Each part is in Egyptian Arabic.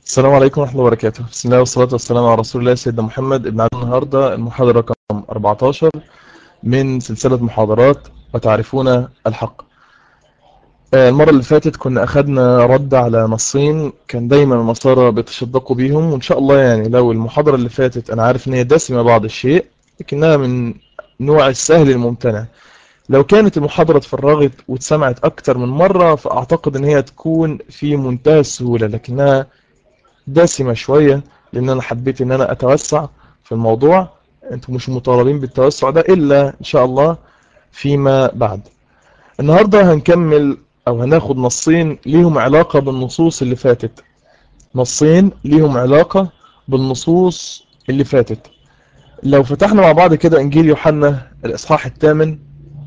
السلام عليكم ورحمة الله وبركاته بسم الله والصلاة والسلام على رسول الله سيدنا محمد ابن عبد النهاردة المحاضرة رقم 14 من سلسلة محاضرات وتعرفون الحق آه، المرة اللي فاتت كنا أخدنا رد على نصين كان دايما النصارى بيتشدقوا بيهم وإن شاء الله يعني لو المحاضرة اللي فاتت أنا عارف إن هي دسمة بعض الشيء لكنها من نوع السهل الممتنع لو كانت المحاضرة اتفرغت واتسمعت أكتر من مرة فأعتقد إن هي تكون في منتهى السهولة لكنها دسمة شوية لأن أنا حبيت إن أنا أتوسع في الموضوع أنتم مش مطالبين بالتوسع ده إلا إن شاء الله فيما بعد النهاردة هنكمل أو هناخد نصين ليهم علاقة بالنصوص اللي فاتت نصين ليهم علاقة بالنصوص اللي فاتت لو فتحنا مع بعض كده إنجيل يوحنا الإصحاح الثامن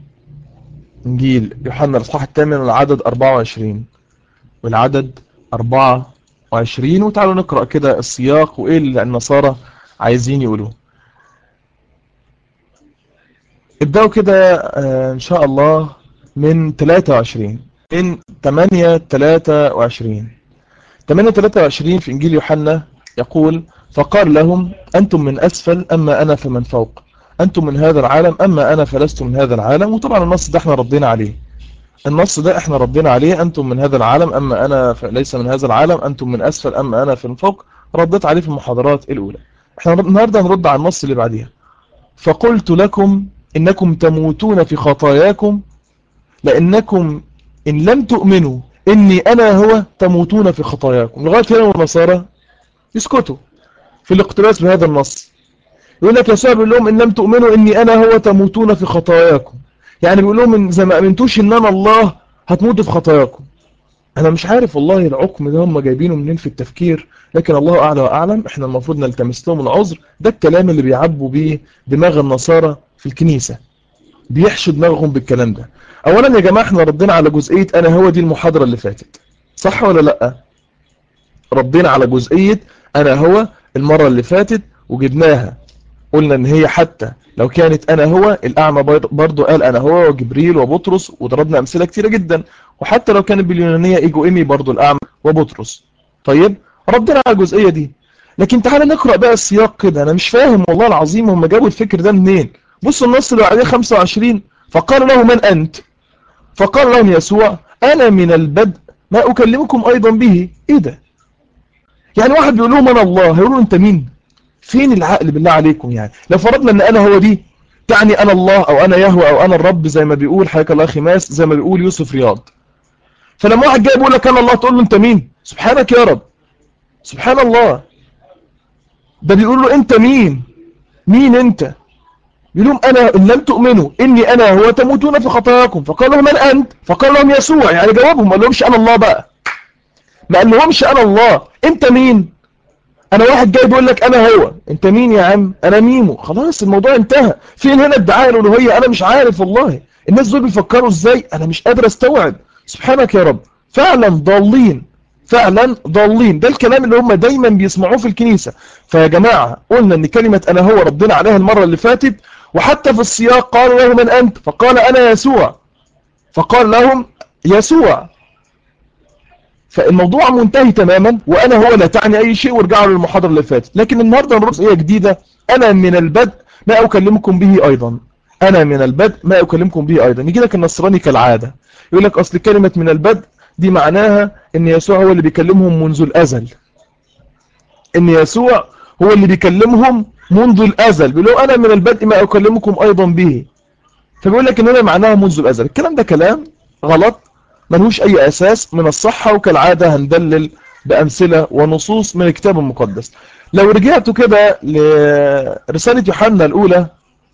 إنجيل يوحنا الإصحاح الثامن العدد 24 والعدد 24 وتعالوا نقرأ كده السياق وإيه اللي النصارى عايزين يقولوه ابدأوا كده آه، إن شاء الله من 23 من 8 23 8 23 في إنجيل يوحنا يقول فقال لهم أنتم من أسفل أما أنا فمن فوق أنتم من هذا العالم أما أنا فلست من هذا العالم وطبعا النص ده احنا ردينا عليه النص ده احنا ردينا عليه أنتم من هذا العالم أما أنا ليس من هذا العالم أنتم من أسفل أما أنا من فوق رديت عليه في المحاضرات الأولى احنا النهاردة هنرد على النص اللي بعديها فقلت لكم إنكم تموتون في خطاياكم لأنكم إن لم تؤمنوا إني أنا هو تموتون في خطاياكم لغاية هنا النصارى يسكتوا في الاقتباس بهذا النص يقول لك يسوع بيقول لهم إن لم تؤمنوا إني أنا هو تموتون في خطاياكم يعني بيقول لهم إن زي ما أمنتوش إن أنا الله هتموتوا في خطاياكم أنا مش عارف والله العقم ده هم جايبينه منين في التفكير لكن الله أعلى وأعلم إحنا المفروض نلتمس لهم العذر ده الكلام اللي بيعبوا بيه دماغ النصارى في الكنيسة بيحشوا دماغهم بالكلام ده اولا يا جماعة احنا ردينا على جزئية انا هو دي المحاضرة اللي فاتت صح ولا لا ردينا على جزئية انا هو المرة اللي فاتت وجبناها قلنا ان هي حتى لو كانت انا هو الاعمى برضو قال انا هو وجبريل وبطرس وضربنا امثلة كتيرة جدا وحتى لو كانت باليونانية ايجو ايمي برضو الاعمى وبطرس طيب ردينا على الجزئية دي لكن تعالى نقرأ بقى السياق كده انا مش فاهم والله العظيم هم جابوا الفكر ده منين بصوا النص اللي بعديه 25 فقال له من أنت فقال لهم يسوع أنا من البدء ما أكلمكم أيضا به إيه ده يعني واحد بيقول لهم أنا الله هيقولوا أنت مين فين العقل بالله عليكم يعني لو فرضنا أن أنا هو دي تعني أنا الله أو أنا يهوى أو أنا الرب زي ما بيقول حياك الله خماس زي ما بيقول يوسف رياض فلما واحد جاي بيقول لك أنا الله تقول له أنت مين سبحانك يا رب سبحان الله ده بيقول له أنت مين مين أنت يقول لهم أنا إن لم تؤمنوا إني أنا هو تموتون في خطاياكم فقال لهم من أنت فقال لهم يسوع يعني جوابهم ما قال لهمش أنا الله بقى ما قال لهمش أنا الله أنت مين أنا واحد جاي بيقول لك أنا هو أنت مين يا عم أنا ميمو خلاص الموضوع انتهى فين هنا ادعاء الألوهية أنا مش عارف والله الناس دول بيفكروا إزاي أنا مش قادر أستوعب سبحانك يا رب فعلا ضالين فعلا ضالين ده الكلام اللي هم دايما بيسمعوه في الكنيسة فيا جماعة قلنا ان كلمة انا هو ردنا عليها المرة اللي فاتت وحتى في السياق قالوا له من أنت فقال أنا يسوع فقال لهم يسوع فالموضوع منتهي تماما وأنا هو لا تعني أي شيء وارجعوا للمحاضرة اللي فاتت لكن النهاردة نرد إيه جديدة أنا من البدء ما أكلمكم به أيضا أنا من البدء ما أكلمكم به أيضا يجي لك النصراني كالعادة يقول لك أصل كلمة من البدء دي معناها ان يسوع هو اللي بيكلمهم منذ الأزل ان يسوع هو اللي بيكلمهم منذ الأزل بيقول له أنا من البدء ما أكلمكم أيضا به فبيقول لك إن هنا معناها منذ الأزل الكلام ده كلام غلط ملهوش أي أساس من الصحة وكالعادة هندلل بأمثلة ونصوص من الكتاب المقدس لو رجعتوا كده لرسالة يوحنا الأولى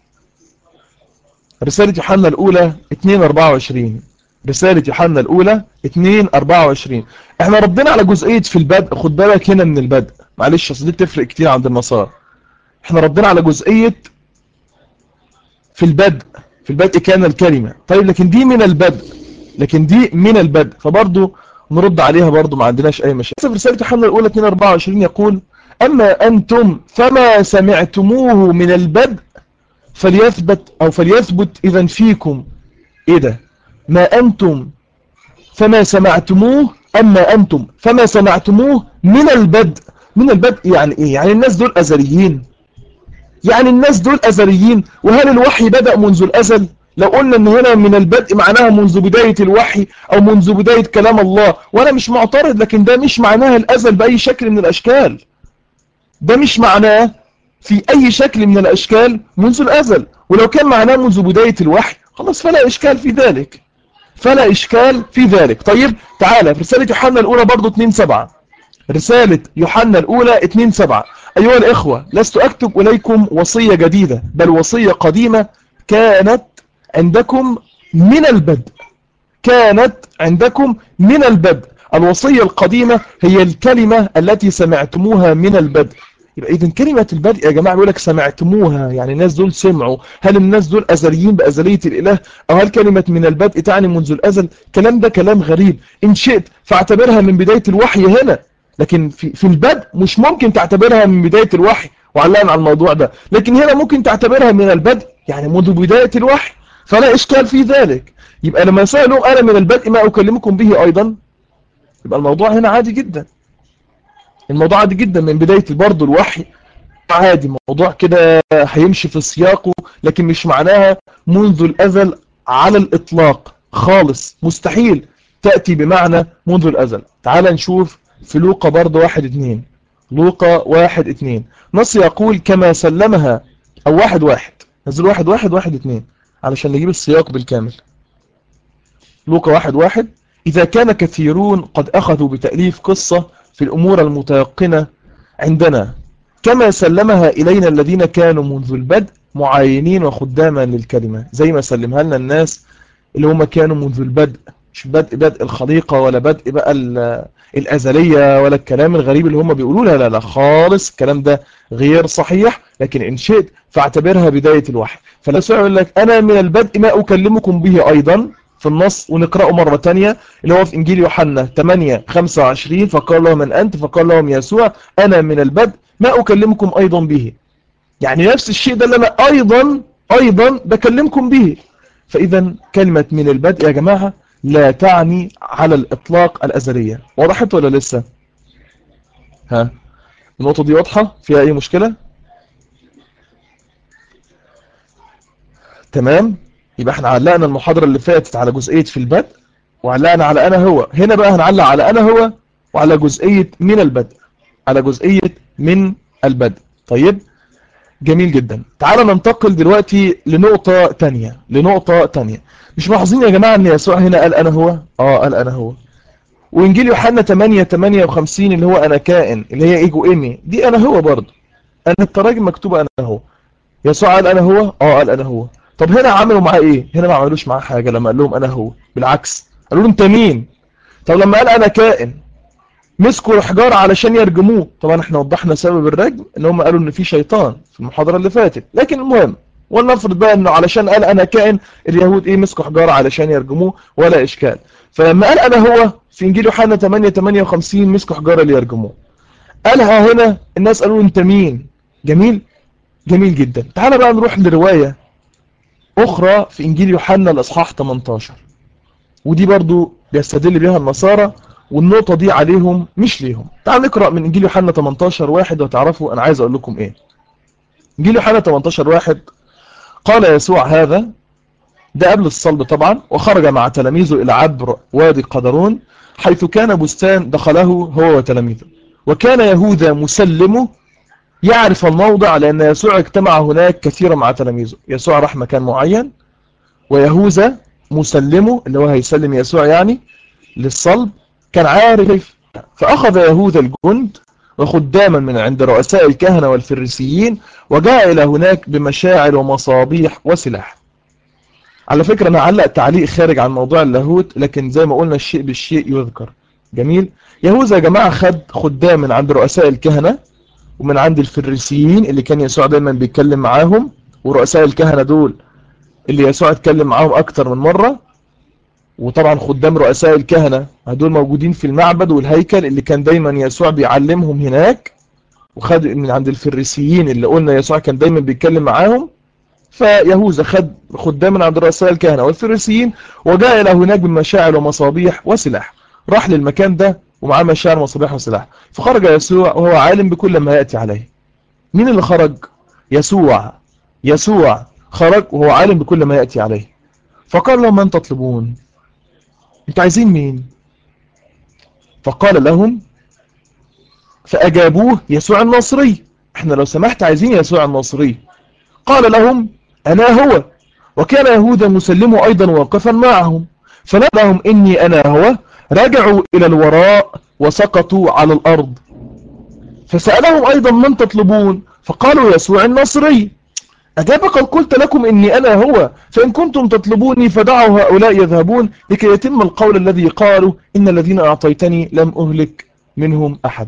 رسالة يوحنا الأولى 2 رسالة يوحنا الأولى 2 24 احنا ردينا على جزئية في البدء خد بالك هنا من البدء معلش اصل دي بتفرق كتير عند النصارى احنا ردينا على جزئية في البدء في البدء كان الكلمة طيب لكن دي من البدء لكن دي من البدء فبرضو نرد عليها برضو ما عندناش اي مشاكل في رسالة يوحنا الأولى 2 24 يقول أما أنتم فما سمعتموه من البدء فليثبت أو فليثبت إذا فيكم إيه ده ما أنتم فما سمعتموه أما أنتم فما سمعتموه من البدء من البدء يعني إيه يعني الناس دول أزليين يعني الناس دول أزليين وهل الوحي بدأ منذ الأزل لو قلنا ان هنا من البدء معناها منذ بداية الوحي او منذ بداية كلام الله وانا مش معترض لكن ده مش معناها الازل باي شكل من الاشكال ده مش معناه في اي شكل من الاشكال منذ الازل ولو كان معناه منذ بداية الوحي خلاص فلا اشكال في ذلك فلا اشكال في ذلك طيب تعالى في رسالة يوحنا الاولى برضو 2 7 رسالة يوحنا الاولى 2 7 ايها الاخوة لست اكتب اليكم وصية جديدة بل وصية قديمة كانت عندكم من البدء كانت عندكم من البدء الوصية القديمة هي الكلمة التي سمعتموها من البدء يبقى إذن كلمة البدء يا جماعة بيقول لك سمعتموها يعني الناس دول سمعوا هل الناس دول أزليين بأزلية الإله أو هل كلمة من البدء تعني منذ الأزل كلام ده كلام غريب إن شئت فاعتبرها من بداية الوحي هنا لكن في, في البدء مش ممكن تعتبرها من بداية الوحي وعلقنا على الموضوع ده لكن هنا ممكن تعتبرها من البدء يعني منذ بداية الوحي فلا إشكال في ذلك يبقى لما يسألهم أنا من البدء ما أكلمكم به أيضا يبقى الموضوع هنا عادي جدا الموضوع عادي جدا من بداية برضه الوحي عادي موضوع كده هيمشي في سياقه لكن مش معناها منذ الأزل على الإطلاق خالص مستحيل تأتي بمعنى منذ الأزل تعال نشوف في لوقا برضه واحد اتنين لوقا واحد اتنين نص يقول كما سلمها أو واحد واحد نزل واحد واحد واحد اتنين علشان نجيب السياق بالكامل لوقا واحد واحد إذا كان كثيرون قد أخذوا بتأليف قصة في الأمور المتيقنة عندنا كما سلمها إلينا الذين كانوا منذ البدء معاينين وخداما للكلمة زي ما سلمها لنا الناس اللي هم كانوا منذ البدء مش بدء بدء الخليقة ولا بدء بقى الأزلية ولا الكلام الغريب اللي هم بيقولوا لا لا لا خالص الكلام ده غير صحيح لكن إن شئت فاعتبرها بداية الوحي فلا يقول لك أنا من البدء ما أكلمكم به أيضا في النص ونقرأه مرة تانية اللي هو في إنجيل يوحنا 8 25 فقال لهم من أنت فقال لهم يسوع أنا من البدء ما أكلمكم أيضا به يعني نفس الشيء ده اللي أنا أيضا أيضا بكلمكم به فإذا كلمة من البدء يا جماعة لا تعني على الإطلاق الأزلية وضحت ولا لسه ها النقطة دي واضحة فيها أي مشكلة تمام يبقى احنا علقنا المحاضرة اللي فاتت على جزئية في البدء وعلقنا على أنا هو هنا بقى هنعلق على أنا هو وعلى جزئية من البدء على جزئية من البدء طيب جميل جدا تعال ننتقل دلوقتي لنقطة تانية لنقطة تانية مش ملاحظين يا جماعة ان يسوع هنا قال انا هو اه قال انا هو وانجيل يوحنا 8 58 اللي هو انا كائن اللي هي ايجو ايمي دي انا هو برضه انا التراجم مكتوبة انا هو يسوع قال انا هو اه قال انا هو طب هنا عملوا معاه ايه هنا ما عملوش معاه حاجة لما قال لهم انا هو بالعكس قالوا له انت مين طب لما قال انا كائن مسكوا الحجارة علشان يرجموه طبعا احنا وضحنا سبب الرجم ان هم قالوا ان في شيطان في المحاضرة اللي فاتت لكن المهم ولنفرض بقى انه علشان قال انا كائن اليهود ايه مسكوا حجارة علشان يرجموه ولا اشكال فلما قال انا هو في انجيل يوحنا 8 58 مسكوا حجارة ليرجموه قالها هنا الناس قالوا انت مين جميل جميل جدا تعال بقى نروح لرواية اخرى في انجيل يوحنا الاصحاح 18 ودي برضو بيستدل بها النصارى والنقطة دي عليهم مش ليهم تعال نقرأ من انجيل يوحنا 18 واحد وتعرفوا انا عايز اقول لكم ايه انجيل يوحنا 18 واحد قال يسوع هذا ده قبل الصلب طبعا وخرج مع تلاميذه إلى عبر وادي قدرون حيث كان بستان دخله هو وتلاميذه وكان يهوذا مسلمه يعرف الموضع لأن يسوع اجتمع هناك كثيرا مع تلاميذه يسوع راح مكان معين ويهوذا مسلمه اللي هو هيسلم يسوع يعني للصلب كان عارف فأخذ يهوذا الجند وخداما من عند رؤساء الكهنة والفريسيين وجاء إلى هناك بمشاعر ومصابيح وسلاح على فكرة أنا علق تعليق خارج عن موضوع اللاهوت لكن زي ما قلنا الشيء بالشيء يذكر جميل يهوذا يا جماعة خد خدام من عند رؤساء الكهنة ومن عند الفريسيين اللي كان يسوع دايما بيتكلم معاهم ورؤساء الكهنة دول اللي يسوع اتكلم معاهم أكتر من مرة وطبعا خدام رؤساء الكهنة هدول موجودين في المعبد والهيكل اللي كان دايما يسوع بيعلمهم هناك وخد من عند الفريسيين اللي قلنا يسوع كان دايما بيتكلم معاهم فيهوذا خد خدام من عند رؤساء الكهنة والفريسيين وجاء إلى هناك بمشاعر ومصابيح وسلاح راح للمكان ده ومعاه مشاعر وصباح وسلاح فخرج يسوع وهو عالم بكل ما يأتي عليه مين اللي خرج يسوع يسوع خرج وهو عالم بكل ما يأتي عليه فقال لهم من تطلبون انتوا عايزين مين فقال لهم فأجابوه يسوع الناصري احنا لو سمحت عايزين يسوع الناصري قال لهم أنا هو وكان يهوذا مسلمه أيضا واقفا معهم فنادى لهم إني أنا هو رجعوا إلى الوراء وسقطوا على الأرض فسألهم أيضا من تطلبون فقالوا يسوع الناصري أجاب قد قلت لكم إني أنا هو فإن كنتم تطلبوني فدعوا هؤلاء يذهبون لكي يتم القول الذي قالوا إن الذين أعطيتني لم أهلك منهم أحد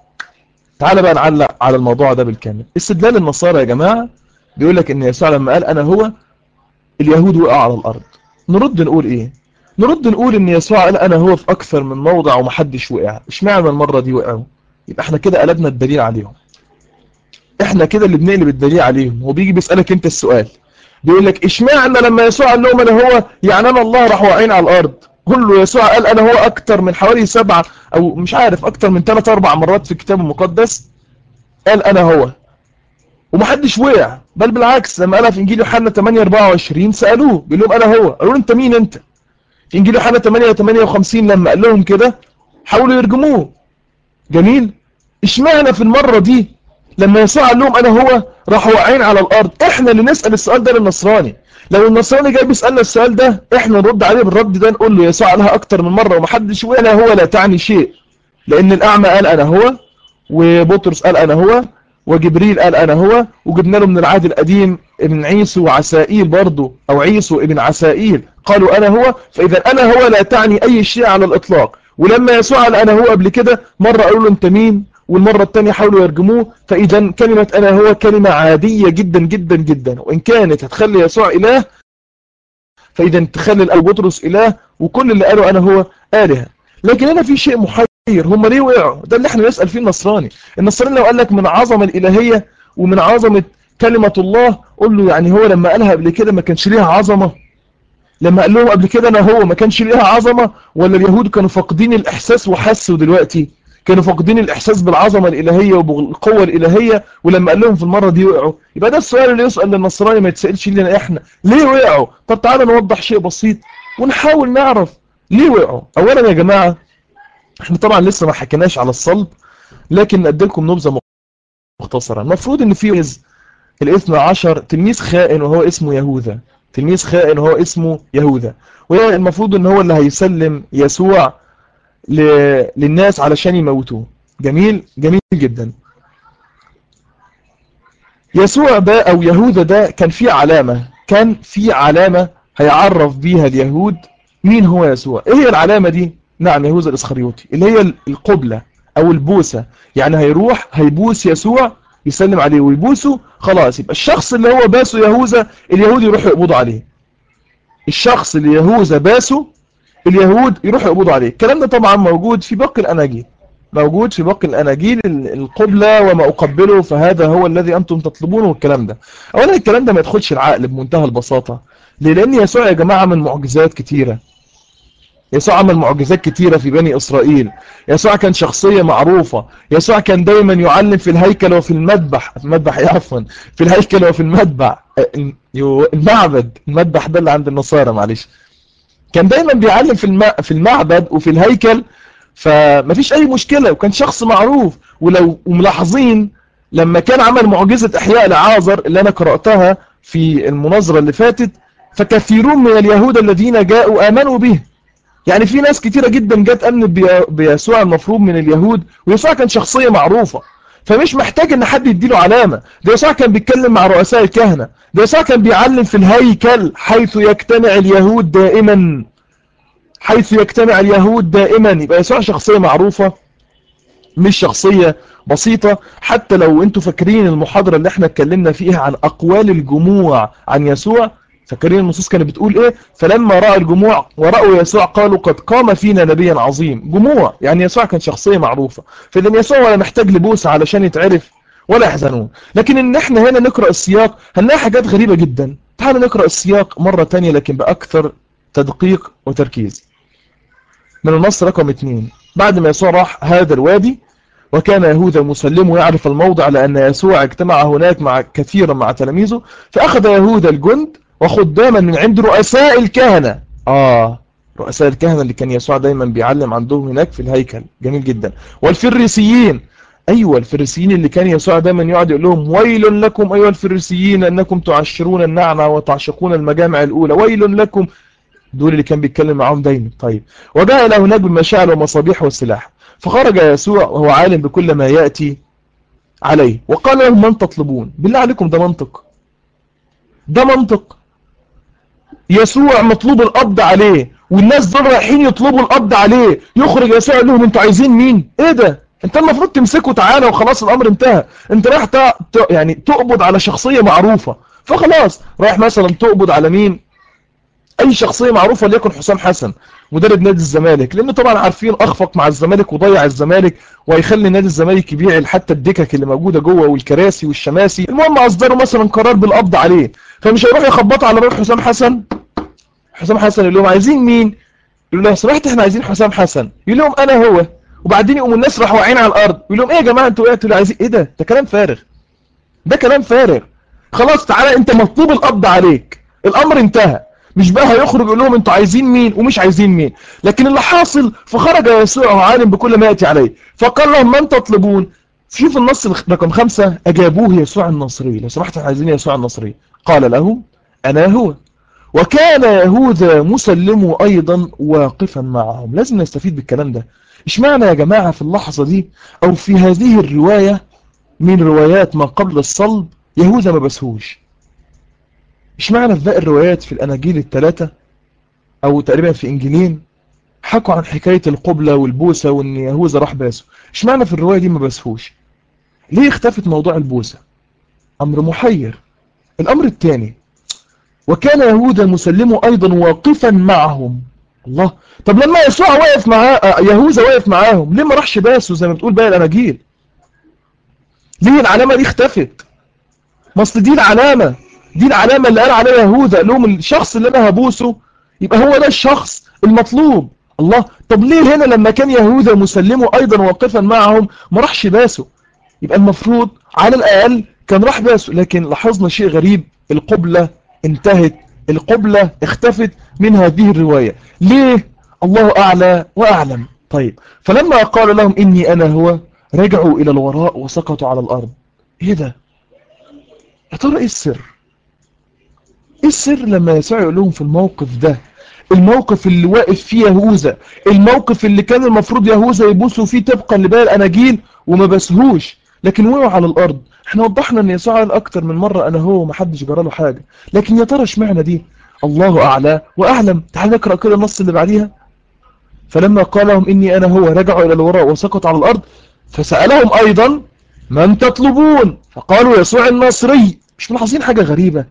تعال بقى نعلق على الموضوع ده بالكامل استدلال النصارى يا جماعة بيقول لك إن يسوع لما قال أنا هو اليهود وقعوا على الأرض نرد نقول إيه نرد نقول إن يسوع قال أنا هو في أكثر من موضع ومحدش وقع اشمعنى المرة دي وقعوا يبقى احنا كده قلبنا الدليل عليهم احنا كده اللي بنقلب الدليل عليهم هو بيجي بيسألك انت السؤال بيقول لك اشمعنى لما يسوع قال لهم انا هو يعني انا الله راح واقعين على الارض قل له يسوع قال انا هو اكتر من حوالي سبعة او مش عارف اكتر من ثلاث اربع مرات في الكتاب المقدس قال انا هو ومحدش وقع بل بالعكس لما قالها في انجيل يوحنا 8 24 سالوه بيقول لهم انا هو قالوا له انت مين انت في انجيل يوحنا 8 58 لما قال لهم كده حاولوا يرجموه جميل اشمعنى في المره دي لما يسوع قال لهم انا هو راحوا واقعين على الارض احنا اللي نسال السؤال ده للنصراني لو النصراني جاي بيسالنا السؤال ده احنا نرد عليه بالرد ده نقول له يسوع قالها اكتر من مره ومحدش وقع انا هو لا تعني شيء لان الاعمى قال انا هو وبطرس قال انا هو وجبريل قال انا هو وجبنا له من العهد القديم ابن عيسو وعسائيل برضه او عيسو ابن عسائيل قالوا انا هو فاذا انا هو لا تعني اي شيء على الاطلاق ولما يسوع قال انا هو قبل كده مره قالوا له انت مين والمرة الثانية حاولوا يرجموه فإذا كلمة أنا هو كلمة عادية جدا جدا جدا وإن كانت هتخلي يسوع إله فإذا تخلي الأبو بطرس إله وكل اللي قالوا أنا هو آلهة لكن هنا في شيء محير هم ليه وقعوا ده اللي احنا نسأل فيه النصراني النصراني لو قال لك من عظمة الإلهية ومن عظمة كلمة الله قل له يعني هو لما قالها قبل كده ما كانش ليها عظمة لما قال لهم قبل كده أنا هو ما كانش ليها عظمة ولا اليهود كانوا فاقدين الإحساس وحسوا دلوقتي كانوا فاقدين الإحساس بالعظمة الإلهية وبالقوة الإلهية ولما قال لهم في المرة دي وقعوا يبقى ده السؤال اللي يسأل للنصراني ما يتسألش لنا إحنا ليه وقعوا طب تعالى نوضح شيء بسيط ونحاول نعرف ليه وقعوا أولا يا جماعة احنا طبعا لسه ما حكيناش على الصلب لكن نقدم لكم نبذة مختصرة المفروض ان في الاثنى عشر تلميذ خائن وهو اسمه يهوذا تلميذ خائن وهو اسمه يهوذا والمفروض ان هو اللي هيسلم يسوع ل... للناس علشان يموتوه جميل جميل جدا يسوع ده او يهوذا ده كان في علامة كان في علامة هيعرف بيها اليهود مين هو يسوع ايه هي العلامة دي نعم يهوذا الاسخريوطي اللي هي القبلة او البوسة يعني هيروح هيبوس يسوع يسلم عليه ويبوسه خلاص يبقى الشخص اللي هو باسه يهوذا اليهود يروحوا يقبضوا عليه الشخص اللي يهوذا باسه اليهود يروحوا يقبضوا عليه الكلام ده طبعا موجود في باقي الاناجيل موجود في باقي الاناجيل القبلة وما اقبله فهذا هو الذي انتم تطلبونه والكلام ده اولا الكلام ده ما يدخلش العقل بمنتهى البساطة ليه لان يسوع يا جماعة من معجزات كتيرة يسوع عمل معجزات كتيرة في بني إسرائيل يسوع كان شخصية معروفة يسوع كان دايما يعلم في الهيكل وفي المذبح في المذبح عفوا في الهيكل وفي المذبح المعبد المذبح ده اللي عند النصارى معلش كان دايما بيعلم في في المعبد وفي الهيكل فمفيش أي مشكلة وكان شخص معروف ولو ملاحظين لما كان عمل معجزة إحياء لعازر اللي أنا قرأتها في المناظرة اللي فاتت فكثيرون من اليهود الذين جاءوا آمنوا به يعني في ناس كتيرة جدا جت أمنت بيسوع المفروض من اليهود ويسوع كان شخصية معروفة فمش محتاج ان حد يديله علامة ده يسوع كان بيتكلم مع رؤساء الكهنة ده يسوع كان بيعلم في الهيكل حيث يجتمع اليهود دائما حيث يجتمع اليهود دائما يبقى يسوع شخصية معروفة مش شخصية بسيطة حتى لو انتوا فاكرين المحاضرة اللي احنا اتكلمنا فيها عن اقوال الجموع عن يسوع فاكرين النصوص كانت بتقول ايه فلما رأى الجموع ورأوا يسوع قالوا قد قام فينا نبيا عظيم جموع يعني يسوع كان شخصية معروفة فإذن يسوع ولا محتاج لبوسة علشان يتعرف ولا يحزنون لكن ان احنا هنا نقرأ السياق هنلاقي حاجات غريبة جدا تعالوا نقرأ السياق مرة تانية لكن بأكثر تدقيق وتركيز من النص رقم اثنين بعد ما يسوع راح هذا الوادي وكان يهوذا مسلم يعرف الموضع لأن يسوع اجتمع هناك مع كثيرا مع تلاميذه فأخذ يهوذا الجند وخداما من عند رؤساء الكهنة آه رؤساء الكهنة اللي كان يسوع دايما بيعلم عندهم هناك في الهيكل جميل جدا والفريسيين أيوة الفريسيين اللي كان يسوع دايما يقعد يقول لهم ويل لكم أيها الفريسيين أنكم تعشرون النعنع وتعشقون المجامع الأولى ويل لكم دول اللي كان بيتكلم معاهم دايما طيب وجاء إلى هناك بمشاعر ومصابيح والسلاح فخرج يسوع وهو عالم بكل ما يأتي عليه وقال لهم من تطلبون بالله عليكم ده منطق ده منطق يسوع مطلوب القبض عليه والناس دول رايحين يطلبوا القبض عليه يخرج يسوع يقول لهم انتوا عايزين مين ايه ده انت المفروض تمسكه تعالى وخلاص الامر انتهى انت رايح يعني تقبض على شخصية معروفة فخلاص رايح مثلا تقبض على مين اي شخصية معروفة ليكن حسام حسن مدرب نادي الزمالك لان طبعا عارفين اخفق مع الزمالك وضيع الزمالك وهيخلي نادي الزمالك يبيع حتى الدكك اللي موجودة جوه والكراسي والشماسي المهم اصدروا مثلا قرار بالقبض عليه فمش هيروح يخبطوا على باب حسام حسن حسام حسن يقول لهم عايزين مين يقول لهم سمحت احنا عايزين حسام حسن يقول لهم انا هو وبعدين يقوموا الناس راحوا واقعين على الارض يقول لهم ايه يا جماعه انتوا وقعتوا عايزين ايه ده ده كلام فارغ ده كلام فارغ خلاص تعالى انت مطلوب القبض عليك الامر انتهى مش بقى هيخرج يقول لهم انتوا عايزين مين ومش عايزين مين لكن اللي حاصل فخرج يسوع وعالم بكل ما ياتي عليه فقال لهم من تطلبون في في النص رقم خمسة أجابوه يسوع النصري لو سمحت عايزين يسوع النصري قال له أنا هو وكان يهوذا مسلم أيضا واقفا معهم لازم نستفيد بالكلام ده اشمعنى يا جماعة في اللحظة دي أو في هذه الرواية من روايات ما قبل الصلب يهوذا ما بسهوش اشمعنى في باقي الروايات في الأناجيل الثلاثة أو تقريبا في إنجيلين حكوا عن حكاية القبلة والبوسة وإن يهوذا راح باسه اشمعنى في الرواية دي ما بسهوش ليه اختفت موضوع البوسة أمر محير الأمر الثاني وكان يهوذا مسلمه أيضا واقفا معهم الله طب لما يسوع واقف معاه يهوذا واقف معاهم ليه ما راحش باسه زي ما بتقول باقي الأناجيل ليه العلامة دي اختفت ما اصل دي العلامة دي العلامة اللي قال عليها يهوذا قال لهم الشخص اللي انا هبوسه يبقى هو ده الشخص المطلوب الله طب ليه هنا لما كان يهوذا مسلمه ايضا واقفا معهم ما راحش باسه يبقى المفروض على الاقل كان راح باسه لكن لاحظنا شيء غريب القبلة انتهت القبلة اختفت من هذه الرواية ليه الله اعلى واعلم طيب فلما قال لهم اني انا هو رجعوا الى الوراء وسقطوا على الارض ايه ده يا ترى ايه السر ايه السر لما يسوع يقول لهم في الموقف ده الموقف اللي واقف فيه يهوذا الموقف اللي كان المفروض يهوذا يبوسوا فيه طبقا لباقي الاناجيل وما بسهوش لكن وقعوا على الارض احنا وضحنا ان يسوع قال اكتر من مرة انا هو ومحدش جرى له حاجة لكن يا ترى اشمعنى دي الله اعلى واعلم تعال نقرأ كده النص اللي بعديها فلما قال لهم اني انا هو رجعوا الى الوراء وسقطوا على الارض فسألهم ايضا من تطلبون فقالوا يسوع الناصري مش ملاحظين حاجة غريبة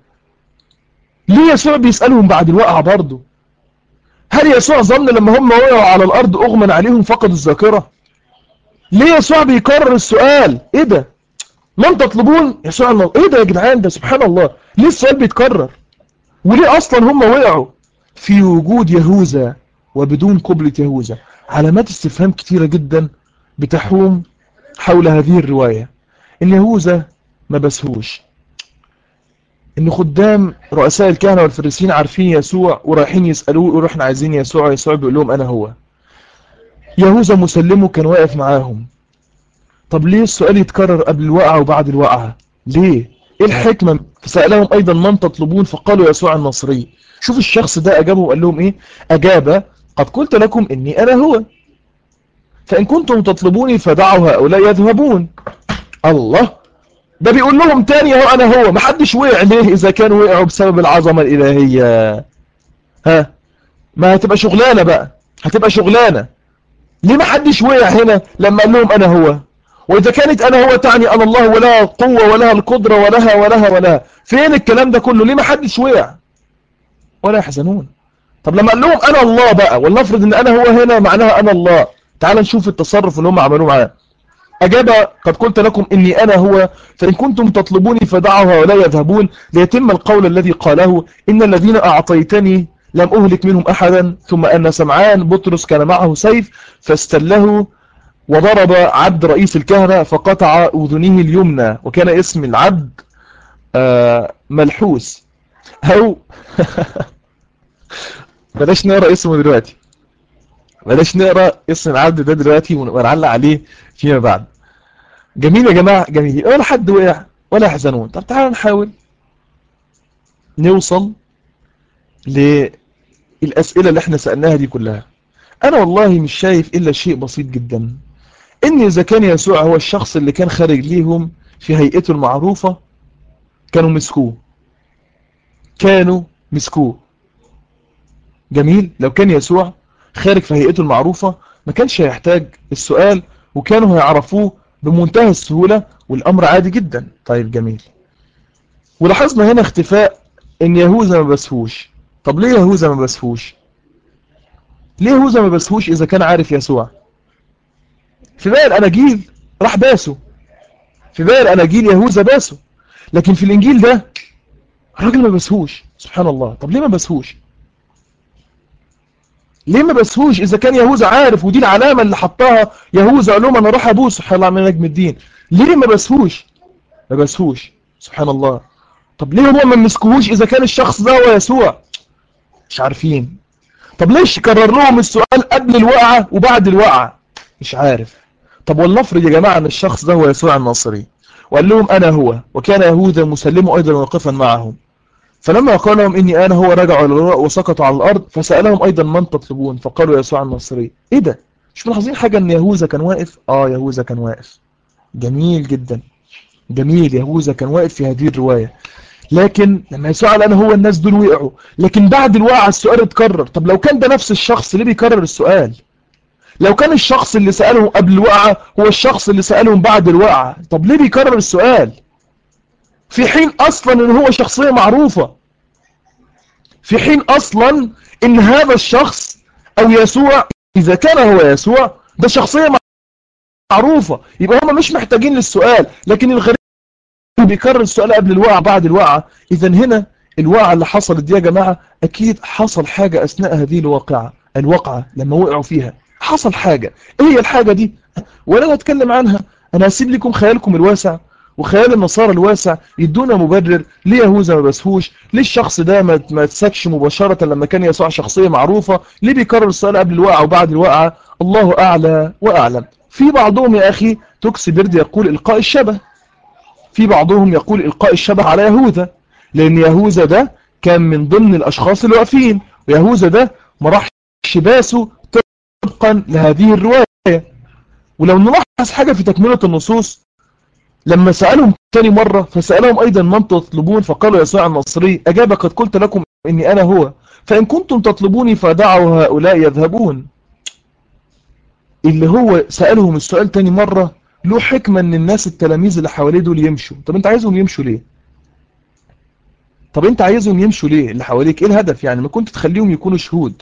ليه يسوع بيسألهم بعد الوقعة برضه هل يسوع ظن لما هم وقعوا على الأرض أغمى عليهم فقدوا الذاكرة ليه يسوع بيكرر السؤال ايه ده من تطلبون يسوع الله ايه ده يا جدعان ده سبحان الله ليه السؤال بيتكرر وليه اصلا هم وقعوا في وجود يهوذا وبدون قبلة يهوذا علامات استفهام كتيرة جدا بتحوم حول هذه الرواية ان يهوذا ما بسهوش ان خدام رؤساء الكهنة والفريسيين عارفين يسوع ورايحين يسألوه يقولوا احنا عايزين يسوع يسوع بيقول لهم انا هو يهوذا مسلمه كان واقف معاهم طب ليه السؤال يتكرر قبل الوقعة وبعد الوقعة ليه ايه الحكمة فسألهم ايضا من تطلبون فقالوا يسوع النصري شوف الشخص ده اجابه وقال لهم ايه اجاب قد قلت لكم اني انا هو فان كنتم تطلبوني فدعوا هؤلاء يذهبون الله ده بيقول لهم تاني اهو انا هو محدش وقع ليه اذا كانوا وقعوا بسبب العظمة الالهية ها ما هتبقى شغلانة بقى هتبقى شغلانة ليه محدش وقع هنا لما قال لهم انا هو واذا كانت انا هو تعني انا الله ولها القوة ولها القدرة ولها ولها ولها فين الكلام ده كله ليه محدش وقع ولا يحزنون طب لما قال لهم انا الله بقى ولنفرض ان انا هو هنا معناها انا الله تعال نشوف التصرف اللي هم عملوه معاه أجاب قد قلت لكم إني أنا هو فإن كنتم تطلبوني فدعوا هؤلاء يذهبون ليتم القول الذي قاله إن الذين أعطيتني لم أهلك منهم أحدا ثم أن سمعان بطرس كان معه سيف فاستله وضرب عبد رئيس الكهنة فقطع أذنه اليمنى وكان اسم العبد آه، ملحوس أو بلاش نقرأ اسمه دلوقتي بلاش نقرأ اسم العبد ده دلوقتي ونعلق عليه فيما بعد جميل يا جماعة جميل ولا حد وقع ولا يحزنون طب تعالوا نحاول نوصل للأسئلة اللي احنا سألناها دي كلها أنا والله مش شايف إلا شيء بسيط جدا إن إذا كان يسوع هو الشخص اللي كان خارج ليهم في هيئته المعروفة كانوا مسكوه كانوا مسكوه جميل لو كان يسوع خارج في هيئته المعروفة ما كانش هيحتاج السؤال وكانوا هيعرفوه بمنتهى السهولة والأمر عادي جدا طيب جميل ولاحظنا هنا اختفاء ان يهوذا ما بسهوش طب ليه يهوذا ما بسهوش ليه يهوذا ما بسهوش اذا كان عارف يسوع في باقي الاناجيل راح باسه في باقي الاناجيل يهوذا باسه لكن في الانجيل ده الراجل ما بسهوش سبحان الله طب ليه ما بسهوش ليه ما بسهوش اذا كان يهوذا عارف ودي العلامه اللي حطها يهوذا قال لهم انا راح ابوس سبحان الله من نجم الدين ليه ما بسهوش ما بسهوش سبحان الله طب ليه هو ما مسكوهوش اذا كان الشخص ده هو يسوع مش عارفين طب ليش كرر لهم السؤال قبل الوقعه وبعد الوقعه مش عارف طب ولنفرض يا جماعه ان الشخص ده هو يسوع الناصري وقال لهم انا هو وكان يهوذا مسلمه ايضا واقفا معهم فلما قال لهم إني أنا هو رجعوا إلى الوراء وسقطوا على الأرض فسألهم أيضا من تطلبون فقالوا يسوع النصري إيه ده مش ملاحظين حاجة أن يهوذا كان واقف آه يهوذا كان واقف جميل جدا جميل يهوذا كان واقف في هذه الرواية لكن لما يسوع قال أنا هو الناس دول وقعوا لكن بعد الوقعة السؤال اتكرر طب لو كان ده نفس الشخص ليه بيكرر السؤال لو كان الشخص اللي سألهم قبل الوقعة هو الشخص اللي سألهم بعد الوقعة طب ليه بيكرر السؤال في حين اصلا ان هو شخصية معروفة في حين اصلا ان هذا الشخص او يسوع اذا كان هو يسوع ده شخصية معروفة يبقى هم مش محتاجين للسؤال لكن الغريب بيكرر السؤال قبل الوقعة بعد الوقعة اذا هنا الوقعة اللي حصلت دي يا جماعة اكيد حصل حاجة اثناء هذه الواقعة الواقعة لما وقعوا فيها حصل حاجة ايه هي الحاجة دي ولا اتكلم عنها انا هسيب لكم خيالكم الواسع وخيال النصارى الواسع يدونا مبرر ليه يهوذا ما بسهوش ليه الشخص ده ما ما تسكش مباشرة لما كان يسوع شخصية معروفة ليه بيكرر السؤال قبل الوقعة وبعد الوقعة الله أعلى وأعلم في بعضهم يا أخي توكسي بيرد يقول إلقاء الشبه في بعضهم يقول إلقاء الشبه على يهوذا لأن يهوذا ده كان من ضمن الأشخاص اللي واقفين ويهوذا ده ما راحش باسه طبقا لهذه الرواية ولو نلاحظ حاجة في تكملة النصوص لما سألهم ثاني مرة فسألهم أيضا من تطلبون فقالوا يسوع النصري أجاب قد قلت لكم إني أنا هو فإن كنتم تطلبوني فدعوا هؤلاء يذهبون اللي هو سألهم السؤال تاني مرة له حكمة ان الناس التلاميذ اللي حواليه دول يمشوا طب انت عايزهم يمشوا ليه طب انت عايزهم يمشوا ليه اللي حواليك ايه الهدف يعني ما كنت تخليهم يكونوا شهود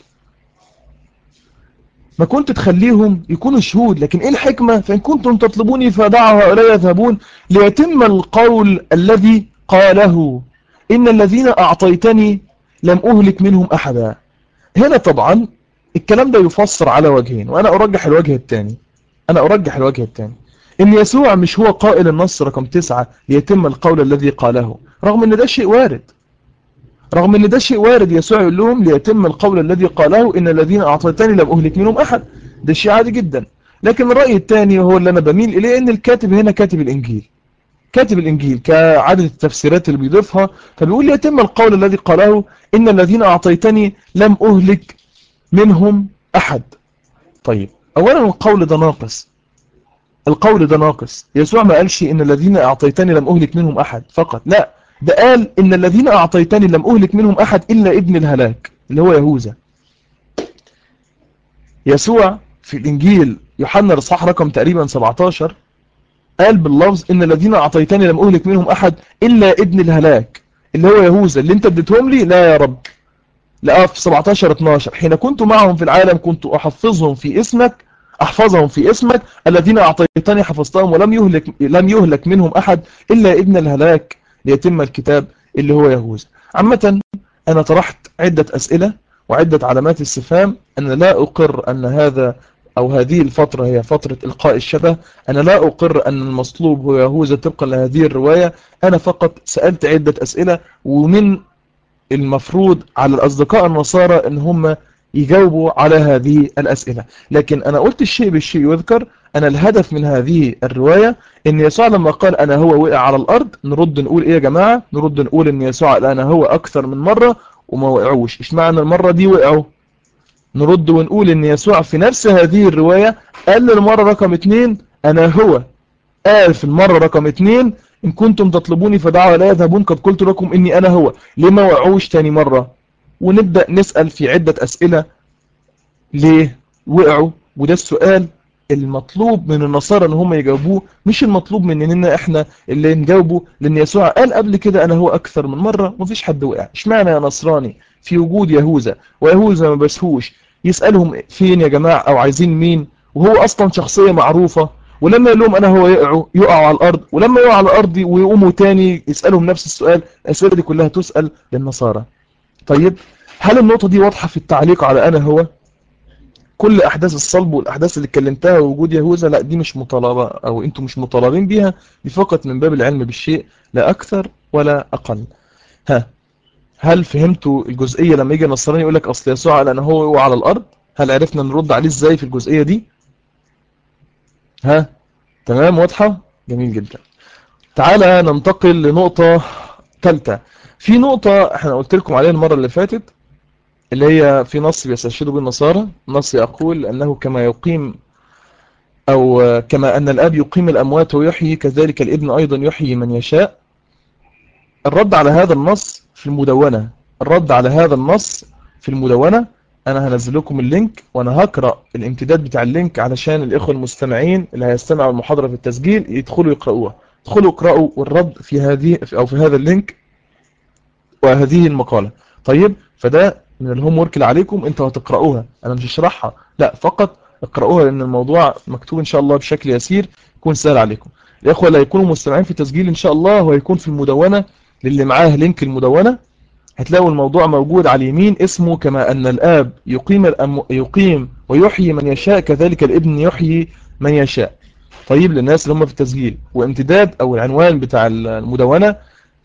ما كنت تخليهم يكونوا شهود لكن ايه الحكمة فإن كنتم تطلبوني فدعوا هؤلاء يذهبون ليتم القول الذي قاله إن الذين أعطيتني لم أهلك منهم أحدا هنا طبعا الكلام ده يفسر على وجهين وأنا أرجح الوجه الثاني أنا أرجح الوجه الثاني إن يسوع مش هو قائل النص رقم تسعة ليتم القول الذي قاله رغم أن ده شيء وارد رغم ان ده شيء وارد يسوع يقول لهم ليتم القول الذي قاله ان الذين اعطيتني لم اهلك منهم احد ده شيء عادي جدا لكن الرأي الثاني هو اللي انا بميل اليه ان الكاتب هنا كاتب الانجيل كاتب الانجيل كعدد التفسيرات اللي بيضيفها فبيقول ليتم القول الذي قاله ان الذين اعطيتني لم اهلك منهم احد طيب اولا القول ده ناقص القول ده ناقص يسوع ما قالش ان الذين اعطيتني لم اهلك منهم احد فقط لا ده قال إن الذين أعطيتني لم أهلك منهم أحد إلا ابن الهلاك اللي هو يهوذا يسوع في الإنجيل يوحنا الإصحاح رقم تقريبا 17 قال باللفظ إن الذين أعطيتني لم أهلك منهم أحد إلا ابن الهلاك اللي هو يهوذا اللي أنت اديتهم لي لا يا رب لا في 17 12 حين كنت معهم في العالم كنت أحفظهم في اسمك أحفظهم في اسمك الذين أعطيتني حفظتهم ولم يهلك لم يهلك منهم أحد إلا ابن الهلاك ليتم الكتاب اللي هو يهوذا عامة أنا طرحت عدة أسئلة وعدة علامات استفهام أنا لا أقر أن هذا أو هذه الفترة هي فترة إلقاء الشبه أنا لا أقر أن المصلوب هو يهوذا طبقا لهذه الرواية أنا فقط سألت عدة أسئلة ومن المفروض على الأصدقاء النصارى أن هم يجاوبوا على هذه الأسئلة لكن أنا قلت الشيء بالشيء يذكر أنا الهدف من هذه الرواية أن يسوع لما قال أنا هو وقع على الأرض نرد نقول إيه يا جماعة نرد نقول أن يسوع أنا هو أكثر من مرة وما وقعوش إيش معنى المرة دي وقعوا نرد ونقول أن يسوع في نفس هذه الرواية قال للمرة رقم اتنين أنا هو قال في المرة رقم اتنين إن كنتم تطلبوني فدعوا لا يذهبون قد قلت لكم إني أنا هو ليه ما وقعوش تاني مرة ونبدأ نسأل في عدة أسئلة ليه وقعوا وده السؤال المطلوب من النصارى ان هم يجاوبوه مش المطلوب مننا احنا اللي نجاوبه لان يسوع قال قبل كده انا هو اكثر من مرة ومفيش حد وقع اشمعنى يا نصراني في وجود يهوذا ويهوذا ما بسهوش يسألهم فين يا جماعة او عايزين مين وهو اصلا شخصية معروفة ولما يقول لهم انا هو يقعوا يقعوا على الارض ولما يقعوا على الارض ويقوموا تاني يسألهم نفس السؤال الاسئلة دي كلها تسأل للنصارى طيب هل النقطة دي واضحة في التعليق على انا هو كل احداث الصلب والاحداث اللي اتكلمتها ووجود يهوذا لا دي مش مطالبة او انتم مش مطالبين بيها دي فقط من باب العلم بالشيء لا اكثر ولا اقل ها هل فهمتوا الجزئية لما يجي النصراني يقول لك اصل يسوع قال انا هو هو على الارض هل عرفنا نرد عليه ازاي في الجزئية دي ها تمام واضحة جميل جدا تعالى ننتقل لنقطة ثالثة في نقطة احنا قلت لكم عليها المرة اللي فاتت اللي هي في نص بيستشهدوا بالنصارى نص يقول أنه كما يقيم أو كما أن الأب يقيم الأموات ويحيي كذلك الابن أيضا يحيي من يشاء الرد على هذا النص في المدونة الرد على هذا النص في المدونة أنا هنزل لكم اللينك وأنا هقرأ الامتداد بتاع اللينك علشان الإخوة المستمعين اللي هيستمعوا المحاضرة في التسجيل يدخلوا يقرأوها ادخلوا اقرأوا والرد في هذه أو في هذا اللينك وهذه المقالة طيب فده من الهوم ورك اللي عليكم انتوا هتقرأوها انا مش هشرحها لا فقط اقرأوها لان الموضوع مكتوب ان شاء الله بشكل يسير يكون سهل عليكم الاخوة اللي هيكونوا مستمعين في التسجيل ان شاء الله وهيكون في المدونة للي معاه لينك المدونة هتلاقوا الموضوع موجود على اليمين اسمه كما ان الاب يقيم الأم يقيم ويحيي من يشاء كذلك الابن يحيي من يشاء طيب للناس اللي هم في التسجيل وامتداد او العنوان بتاع المدونة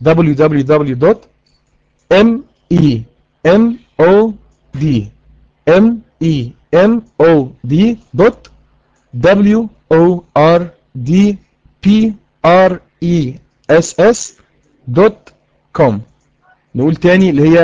www.me O D M E M O D dot W O R D P R E S S dot com نقول تاني اللي هي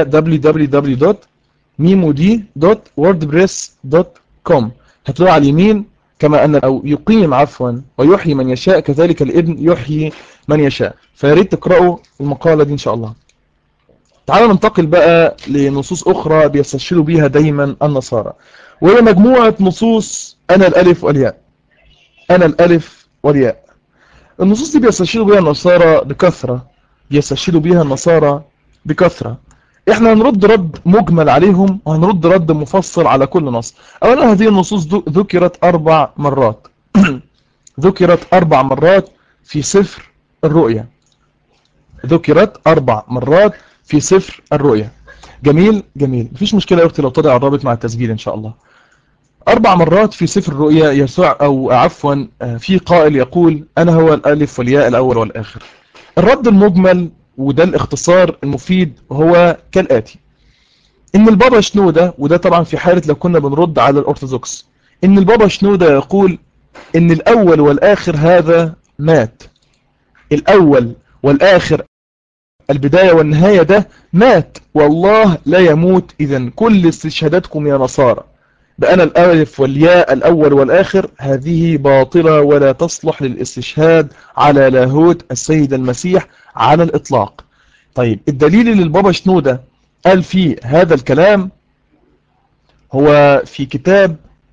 www.memod.wordpress.com هتلاقوا على اليمين كما أن أو يقيم عفوا ويحيي من يشاء كذلك الابن يحيي من يشاء فياريت تقرأوا المقالة دي إن شاء الله تعالوا ننتقل بقى لنصوص أخرى بيستشهدوا بيها دايما النصارى وهي مجموعة نصوص أنا الألف والياء أنا الألف والياء النصوص دي بيستشهدوا بيها النصارى بكثرة بيستشهدوا بيها النصارى بكثرة احنا هنرد رد مجمل عليهم وهنرد رد مفصل على كل نص اولا هذه النصوص ذكرت اربع مرات ذكرت اربع مرات في سفر الرؤيا ذكرت اربع مرات في سفر الرؤيا جميل جميل مفيش مشكلة يا اختي لو تضع الرابط مع التسجيل ان شاء الله اربع مرات في سفر الرؤيا يسوع او عفوا في قائل يقول انا هو الالف والياء الاول والاخر الرد المجمل وده الاختصار المفيد هو كالاتي ان البابا شنودة وده طبعا في حالة لو كنا بنرد على الارثوذكس ان البابا شنودة يقول ان الاول والاخر هذا مات الاول والاخر البداية والنهاية ده مات والله لا يموت إذا كل استشهاداتكم يا نصارى بأن الألف والياء الأول والآخر هذه باطلة ولا تصلح للاستشهاد على لاهوت السيد المسيح على الإطلاق طيب الدليل اللي البابا شنودة قال فيه هذا الكلام هو في كتاب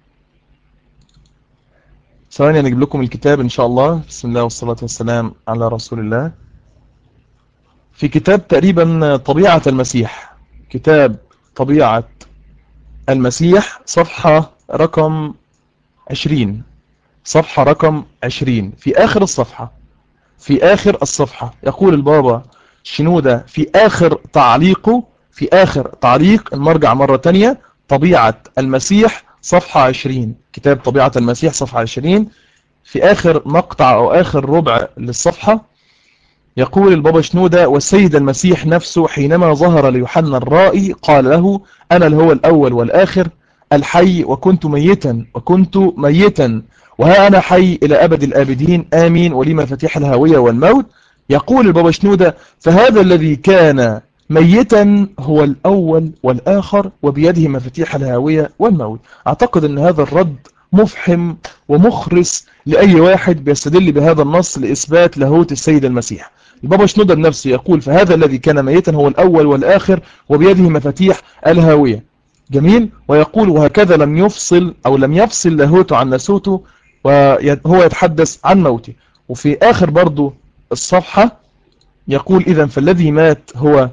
ثواني نجيب لكم الكتاب إن شاء الله بسم الله والصلاة والسلام على رسول الله في كتاب تقريبا طبيعة المسيح كتاب طبيعة المسيح صفحة رقم 20 صفحة رقم 20 في آخر الصفحة في آخر الصفحة يقول البابا شنودة في آخر تعليقه في آخر تعليق المرجع مرة تانية طبيعة المسيح صفحة 20 كتاب طبيعة المسيح صفحة 20 في آخر مقطع أو آخر ربع للصفحة يقول البابا شنودة والسيد المسيح نفسه حينما ظهر ليوحنا الرائي قال له أنا اللي هو الأول والآخر الحي وكنت ميتا وكنت ميتا وها أنا حي إلى أبد الآبدين آمين ولي مفاتيح الهاوية والموت يقول البابا شنودة فهذا الذي كان ميتا هو الأول والآخر وبيده مفاتيح الهاوية والموت أعتقد أن هذا الرد مفحم ومخرس لأي واحد بيستدل بهذا النص لإثبات لاهوت السيد المسيح البابا شنودة بنفسه يقول فهذا الذي كان ميتا هو الأول والآخر وبيده مفاتيح الهاوية جميل ويقول وهكذا لم يفصل أو لم يفصل لاهوته عن نسوته وهو يتحدث عن موته وفي آخر برضو الصفحة يقول إذا فالذي مات هو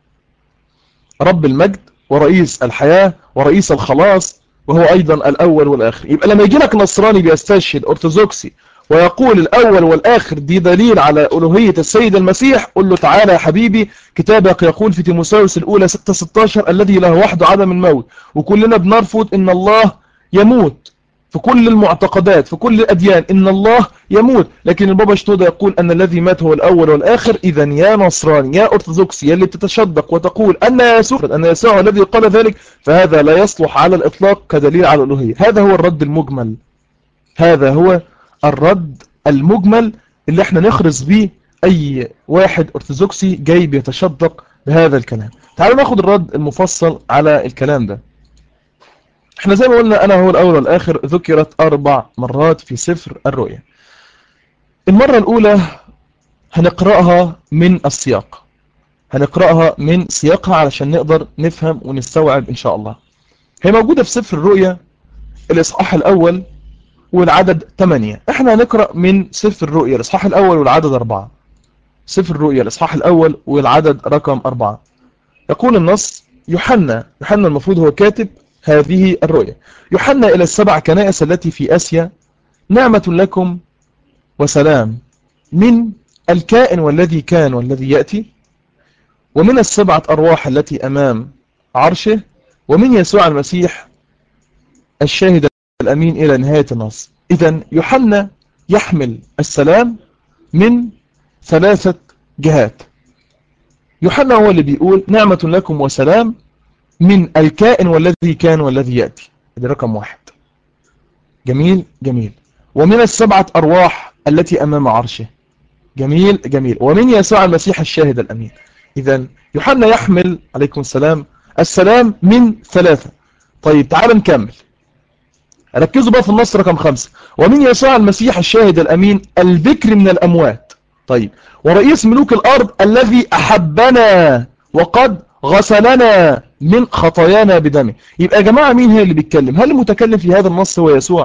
رب المجد ورئيس الحياة ورئيس الخلاص وهو أيضا الأول والآخر يبقى لما يجي لك نصراني بيستشهد أرثوذكسي ويقول الأول والآخر دي دليل على ألوهية السيد المسيح قل له تعالى يا حبيبي كتابك يقول في تيموساوس الأولى 6-16 الذي له وحده عدم الموت وكلنا بنرفض إن الله يموت في كل المعتقدات في كل الأديان إن الله يموت لكن البابا شنودة يقول أن الذي مات هو الأول والآخر إذا يا نصراني يا أرثوذكسي يا اللي تتشدق وتقول أن يسوع أن يسوع الذي قال ذلك فهذا لا يصلح على الإطلاق كدليل على الألوهية هذا هو الرد المجمل هذا هو الرد المجمل اللي احنا نخرز به أي واحد أرثوذكسي جاي بيتشدق بهذا الكلام تعالوا ناخد الرد المفصل على الكلام ده احنا زي ما قلنا انا هو الاول والاخر ذكرت اربع مرات في سفر الرؤيا المرة الاولى هنقرأها من السياق هنقرأها من سياقها علشان نقدر نفهم ونستوعب ان شاء الله هي موجودة في سفر الرؤيا الاصحاح الاول والعدد 8 احنا هنقرأ من سفر الرؤيا الاصحاح الاول والعدد 4 سفر الرؤيا الاصحاح الاول والعدد رقم 4 يقول النص يوحنا يوحنا المفروض هو كاتب هذه الرؤيا يوحنا إلى السبع كنائس التي في آسيا نعمة لكم وسلام من الكائن والذي كان والذي يأتي ومن السبعة أرواح التي أمام عرشه ومن يسوع المسيح الشاهد الأمين إلى نهاية النص إذا يوحنا يحمل السلام من ثلاثة جهات يوحنا هو اللي بيقول نعمة لكم وسلام من الكائن والذي كان والذي يأتي هذا رقم واحد جميل جميل ومن السبعة أرواح التي أمام عرشه جميل جميل ومن يسوع المسيح الشاهد الأمين إذا يوحنا يحمل عليكم السلام السلام من ثلاثة طيب تعال نكمل ركزوا بقى في النص رقم خمسة ومن يسوع المسيح الشاهد الأمين البكر من الأموات طيب ورئيس ملوك الأرض الذي أحبنا وقد غسلنا من خطايانا بدمه يبقى يا جماعة مين هي اللي بيتكلم هل المتكلم في هذا النص هو يسوع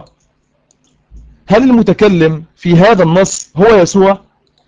هل المتكلم في هذا النص هو يسوع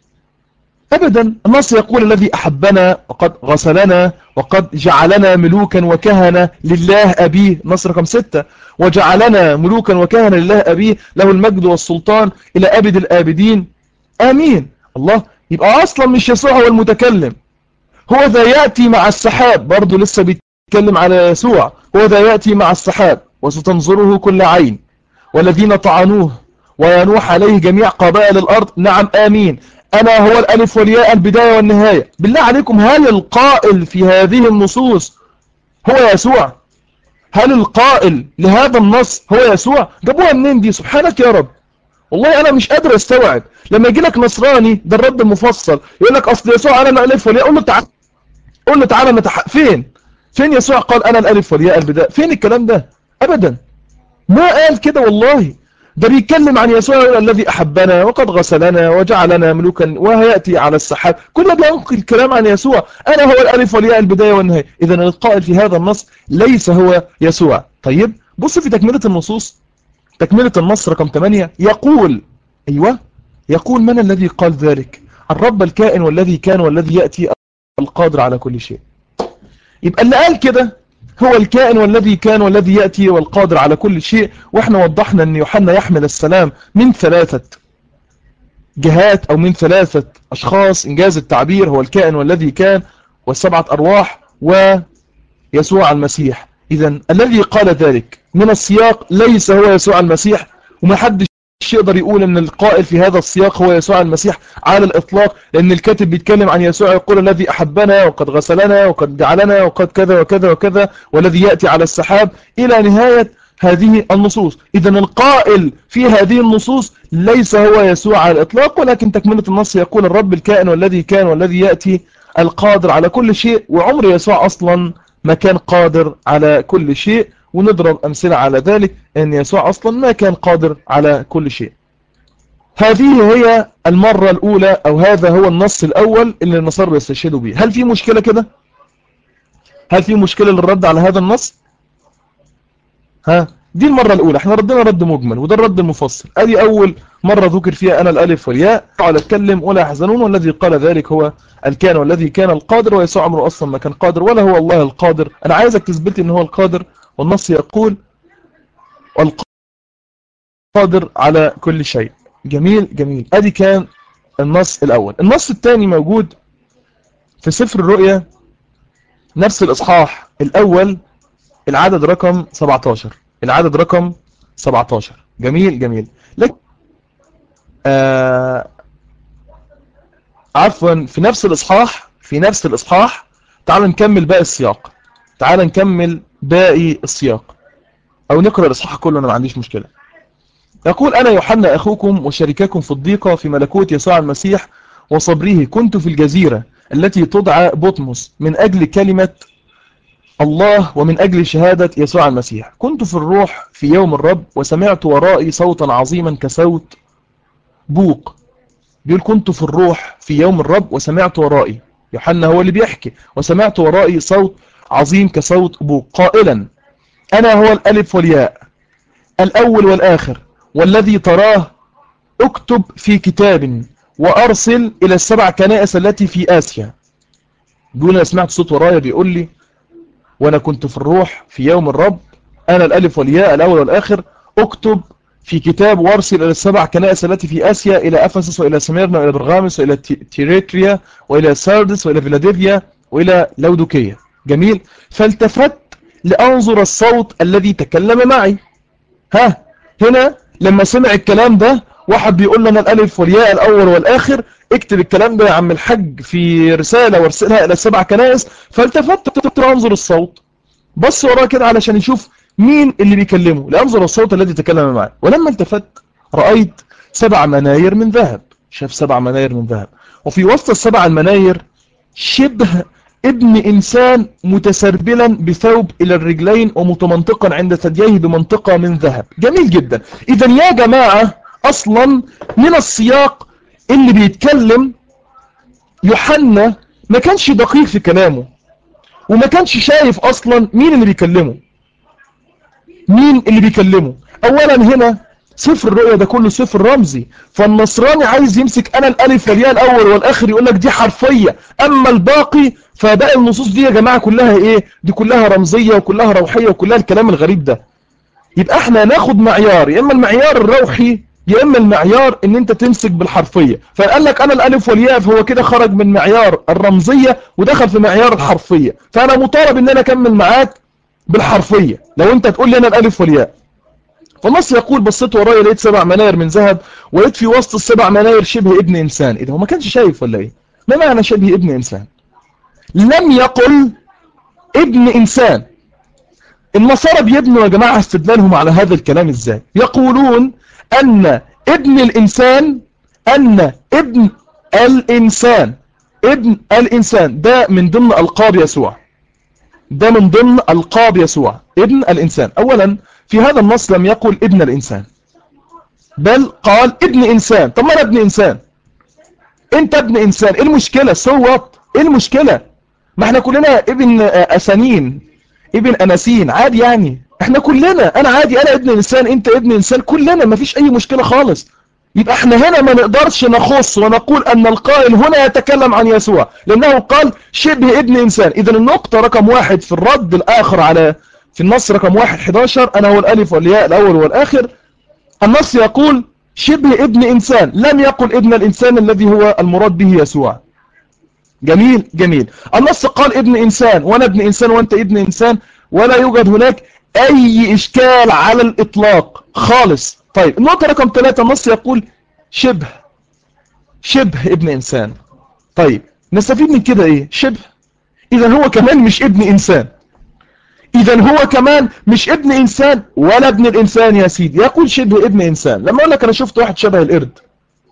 أبدا النص يقول الذي أحبنا وقد غسلنا وقد جعلنا ملوكا وكهنة لله أبيه نص رقم ستة وجعلنا ملوكا وكهنة لله أبيه له المجد والسلطان إلى أبد الآبدين آمين الله يبقى أصلا مش يسوع هو المتكلم هو ذا يأتي مع السحاب برضو لسه بيتكلم على يسوع هو ذا يأتي مع السحاب وستنظره كل عين والذين طعنوه وينوح عليه جميع قبائل الأرض نعم آمين أنا هو الألف والياء البداية والنهاية بالله عليكم هل القائل في هذه النصوص هو يسوع هل القائل لهذا النص هو يسوع جابوها منين دي سبحانك يا رب والله أنا مش قادر استوعب لما يجي لك نصراني ده الرد المفصل يقول لك أصل يسوع أنا الألف والياء قول له تعالى قول له تعالى نتح... فين فين يسوع قال أنا الألف والياء البداية فين الكلام ده أبدا ما قال كده والله ده بيتكلم عن يسوع الذي أحبنا وقد غسلنا وجعلنا ملوكا وهيأتي على السحاب كل ده بينقل الكلام عن يسوع أنا هو الألف والياء البداية والنهاية إذا القائل في هذا النص ليس هو يسوع طيب بص في تكملة النصوص تكملة النص رقم 8 يقول أيوة يقول من الذي قال ذلك الرب الكائن والذي كان والذي يأتي القادر على كل شيء يبقى اللي قال كده هو الكائن والذي كان والذي يأتي والقادر على كل شيء واحنا وضحنا ان يوحنا يحمل السلام من ثلاثة جهات او من ثلاثة اشخاص انجاز التعبير هو الكائن والذي كان والسبعة ارواح يسوع المسيح إذا الذي قال ذلك من السياق ليس هو يسوع المسيح وما حدش يقدر يقول ان القائل في هذا السياق هو يسوع المسيح على الإطلاق لأن الكاتب بيتكلم عن يسوع يقول الذي أحبنا وقد غسلنا وقد جعلنا وقد كذا وكذا وكذا والذي يأتي على السحاب إلى نهاية هذه النصوص إذا القائل في هذه النصوص ليس هو يسوع على الإطلاق ولكن تكملة النص يقول الرب الكائن والذي كان والذي يأتي القادر على كل شيء وعمر يسوع أصلا ما كان قادر على كل شيء ونضرب أمثلة على ذلك أن يسوع أصلا ما كان قادر على كل شيء هذه هي المرة الأولى أو هذا هو النص الأول اللي النصارى بيستشهدوا به هل في مشكلة كده؟ هل في مشكلة للرد على هذا النص؟ ها دي المرة الأولى احنا ردنا رد مجمل وده الرد المفصل ادي أول مرة ذكر فيها أنا الألف والياء على اتكلم ولا يحزنون والذي قال ذلك هو الكان والذي كان القادر ويسوع عمره أصلا ما كان قادر ولا هو الله القادر أنا عايزك تثبت ان هو القادر والنص يقول القادر على كل شيء جميل جميل ادي كان النص الأول النص الثاني موجود في سفر الرؤيا نفس الإصحاح الأول العدد رقم 17 العدد رقم 17 جميل جميل لك آه عفوا في نفس الإصحاح في نفس الإصحاح تعال نكمل باقي السياق تعال نكمل باقي السياق أو نقرأ الإصحاح كله أنا ما عنديش مشكلة يقول أنا يوحنا أخوكم وشركاكم في الضيقة في ملكوت يسوع المسيح وصبره كنت في الجزيرة التي تدعى بطمس من أجل كلمة الله ومن أجل شهادة يسوع المسيح كنت في الروح في يوم الرب وسمعت ورائي صوتا عظيما كصوت بوق بيقول كنت في الروح في يوم الرب وسمعت ورائي يوحنا هو اللي بيحكي وسمعت ورائي صوت عظيم كصوت بوق قائلا أنا هو الألف والياء الأول والآخر والذي تراه اكتب في كتاب وأرسل إلى السبع كنائس التي في آسيا بيقول أنا سمعت صوت ورايا بيقول لي وأنا كنت في الروح في يوم الرب أنا الألف والياء الأول والآخر اكتب في كتاب وارسل إلى السبع كنائس التي في آسيا إلى أفسس وإلى سميرنا وإلى برغامس وإلى تيريتريا وإلى ساردس وإلى فيلاديفيا وإلى لودوكية جميل فالتفت لأنظر الصوت الذي تكلم معي ها هنا لما سمع الكلام ده واحد بيقول لنا الألف والياء الأول والآخر اكتب الكلام ده يا عم الحج في رسالة وارسلها إلى السبع كنائس فالتفت لأنظر الصوت بص وراه كده علشان يشوف مين اللي بيكلمه لأنظر الصوت الذي تكلم معه ولما التفت رأيت سبع مناير من ذهب شاف سبع مناير من ذهب وفي وسط السبع المناير شبه ابن إنسان متسربلا بثوب إلى الرجلين ومتمنطقا عند ثدييه بمنطقة من ذهب جميل جدا إذا يا جماعة أصلا من السياق اللي بيتكلم يوحنا ما كانش دقيق في كلامه وما كانش شايف أصلا مين اللي بيكلمه مين اللي بيكلمه أولا هنا سفر الرؤيا ده كله سفر رمزي فالنصراني عايز يمسك أنا الألف والياء الأول والآخر يقول لك دي حرفية أما الباقي فباقي النصوص دي يا جماعة كلها إيه دي كلها رمزية وكلها روحية وكلها الكلام الغريب ده يبقى احنا ناخد معيار يا إما المعيار الروحي يا إما المعيار ان انت تمسك بالحرفية فقال لك انا الالف والياء فهو كده خرج من معيار الرمزية ودخل في معيار الحرفية فانا مطالب ان انا اكمل معاك بالحرفية لو انت تقول لي انا الالف والياء فالنص يقول بصيت ورايا لقيت سبع مناير من ذهب ولقيت في وسط السبع مناير شبه ابن انسان ايه ده هو ما كانش شايف ولا ايه ما معنى شبه ابن انسان لم يقل ابن انسان النصارى بيبنوا يا جماعة استدلالهم على هذا الكلام ازاي يقولون ان ابن الانسان ان ابن الانسان ابن الانسان ده من ضمن القاب يسوع ده من ضمن القاب يسوع ابن الانسان اولا في هذا النص لم يقل ابن الانسان بل قال ابن انسان طب ما انا ابن انسان انت ابن انسان ايه المشكلة سوط ايه المشكلة ما احنا كلنا ابن اسانين ابن اناسين عادي يعني احنا كلنا انا عادي انا ابن انسان انت ابن انسان كلنا ما فيش اي مشكلة خالص يبقى احنا هنا ما نقدرش نخص ونقول ان القائل هنا يتكلم عن يسوع لانه قال شبه ابن انسان اذا النقطة رقم واحد في الرد الاخر على في النص رقم واحد 11 انا هو الالف والياء الاول والاخر النص يقول شبه ابن انسان لم يقل ابن الانسان الذي هو المراد به يسوع جميل جميل النص قال ابن إنسان وأنا ابن إنسان وأنت ابن إنسان ولا يوجد هناك أي إشكال على الإطلاق خالص طيب النقطة رقم ثلاثة النص يقول شبه شبه ابن إنسان طيب نستفيد من كده إيه شبه إذا هو كمان مش ابن إنسان إذا هو كمان مش ابن إنسان ولا ابن الإنسان يا سيدي يقول شبه ابن إنسان لما أقول لك أنا شفت واحد شبه القرد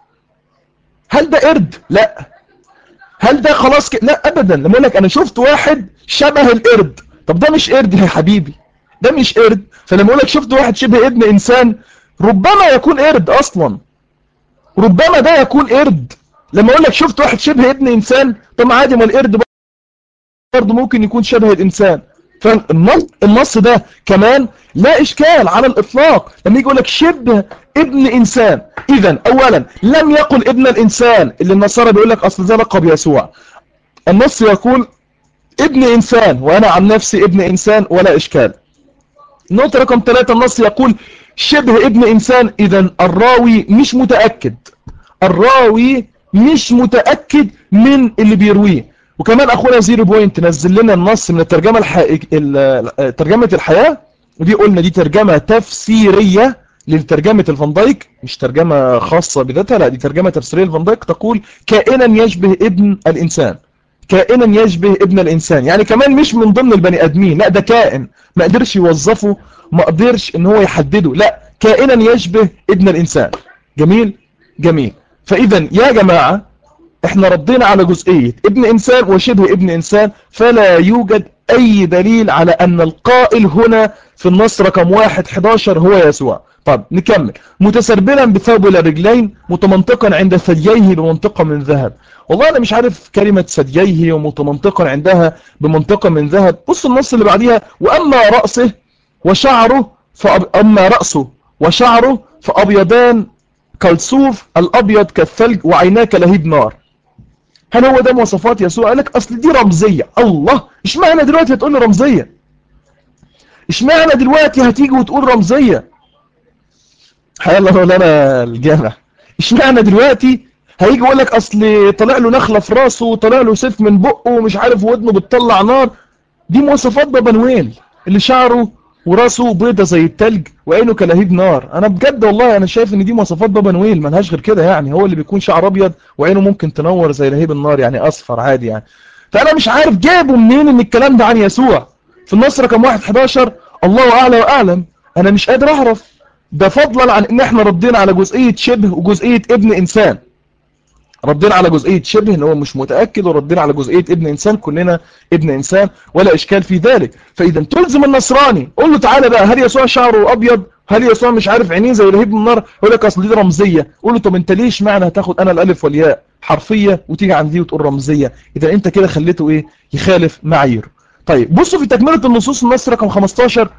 هل ده قرد؟ لا هل ده خلاص ك... لا أبدا لما أقول لك أنا شفت واحد شبه القرد طب ده مش قرد يا حبيبي ده مش قرد فلما أقول لك شفت واحد شبه ابن إنسان ربما يكون قرد أصلا ربما ده يكون قرد لما أقول لك شفت واحد شبه ابن إنسان طب عادي ما القرد برضه ممكن يكون شبه الإنسان فالنص ده كمان لا إشكال على الإطلاق لما يجي يقول لك شبه ابن إنسان إذا أولا لم يقل ابن الإنسان اللي النصارى بيقول لك أصل ده لقب يسوع النص يقول ابن إنسان وأنا عن نفسي ابن إنسان ولا إشكال النقطة رقم ثلاثة النص يقول شبه ابن إنسان إذا الراوي مش متأكد الراوي مش متأكد من اللي بيرويه وكمان اخونا زيرو بوينت نزل لنا النص من الترجمة الحقيق... ترجمة الحياة ودي قلنا دي ترجمة تفسيرية لترجمة الفان دايك مش ترجمة خاصة بذاتها لا دي ترجمة تفسيرية الفان دايك تقول كائنا يشبه ابن الانسان كائنا يشبه ابن الانسان يعني كمان مش من ضمن البني ادمين لا ده كائن ما قدرش يوظفه ما قدرش ان هو يحدده لا كائنا يشبه ابن الانسان جميل جميل فاذا يا جماعة احنا ردينا على جزئية ابن انسان وشبه ابن انسان فلا يوجد اي دليل على ان القائل هنا في النص رقم واحد 11 هو يسوع طب نكمل متسربلا بثوب الرجلين متمنطقا عند ثدييه بمنطقة من ذهب والله انا مش عارف كلمة ثدييه ومتمنطقا عندها بمنطقة من ذهب بص النص اللي بعديها واما رأسه وشعره فأما رأسه وشعره فأبيضان كالصوف الأبيض كالثلج وعيناه كلهيب نار هل هو ده مواصفات يسوع قال لك اصل دي رمزية الله اشمعنى دلوقتي هتقول لي رمزية اشمعنى دلوقتي هتيجي وتقول رمزية حيا الله مولانا الجامع اشمعنى دلوقتي هيجي يقول لك اصل طلع له نخلة في راسه وطلع له سيف من بقه ومش عارف ودنه بتطلع نار دي مواصفات بابا نويل اللي شعره وراسه بيضة زي التلج وعينه كلهيب نار انا بجد والله انا شايف ان دي مواصفات بابا نويل ملهاش غير كده يعني هو اللي بيكون شعر ابيض وعينه ممكن تنور زي لهيب النار يعني اصفر عادي يعني فانا مش عارف جابوا منين ان الكلام ده عن يسوع في النص رقم 1 11 الله اعلى واعلم انا مش قادر اعرف ده فضلا عن ان احنا ردينا على جزئية شبه وجزئية ابن انسان ردينا على جزئية شبه ان هو مش متأكد وردينا على جزئية ابن انسان كلنا ابن انسان ولا اشكال في ذلك فاذا تلزم النصراني قول له تعالى بقى هل يسوع شعره ابيض هل يسوع مش عارف عينيه زي لهيب النار يقول لك اصل دي رمزية قول له طب انت ليش معنى هتاخد انا الالف والياء حرفية وتيجي عند دي وتقول رمزية اذا انت كده خليته ايه يخالف معاييره طيب بصوا في تكملة النصوص النص رقم 15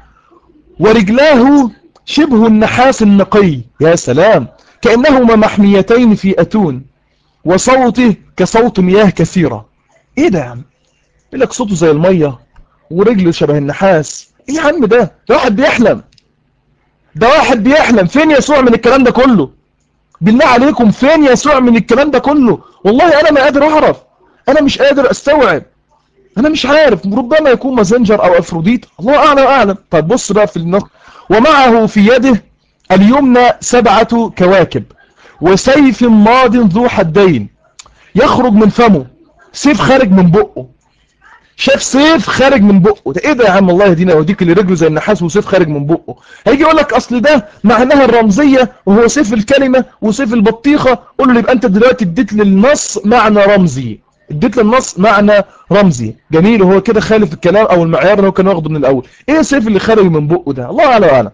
ورجلاه شبه النحاس النقي يا سلام كأنهما محميتين في أتون وصوته كصوت مياه كثيرة ايه ده يا عم يقول لك صوته زي المية ورجله شبه النحاس ايه يا عم ده ده واحد بيحلم ده واحد بيحلم فين يسوع من الكلام ده كله بالله عليكم فين يسوع من الكلام ده كله والله انا ما قادر اعرف انا مش قادر استوعب انا مش عارف ربما يكون مازنجر او افروديت الله اعلم اعلم طيب بص بقى في النص ومعه في يده اليمنى سبعة كواكب وسيف ماض ذو حدين يخرج من فمه سيف خارج من بقه شاف سيف خارج من بقه ده ايه ده يا عم الله يهدينا ويوديك اللي رجله زي النحاس وسيف خارج من بقه هيجي يقول لك اصل ده معناها الرمزيه وهو سيف الكلمه وسيف البطيخه قول له يبقى انت دلوقتي اديت للنص معنى رمزي اديت للنص معنى رمزي جميل وهو كده خالف الكلام او المعيار اللي هو كان واخده من الاول ايه السيف اللي خارج من بقه ده الله اعلم اعلم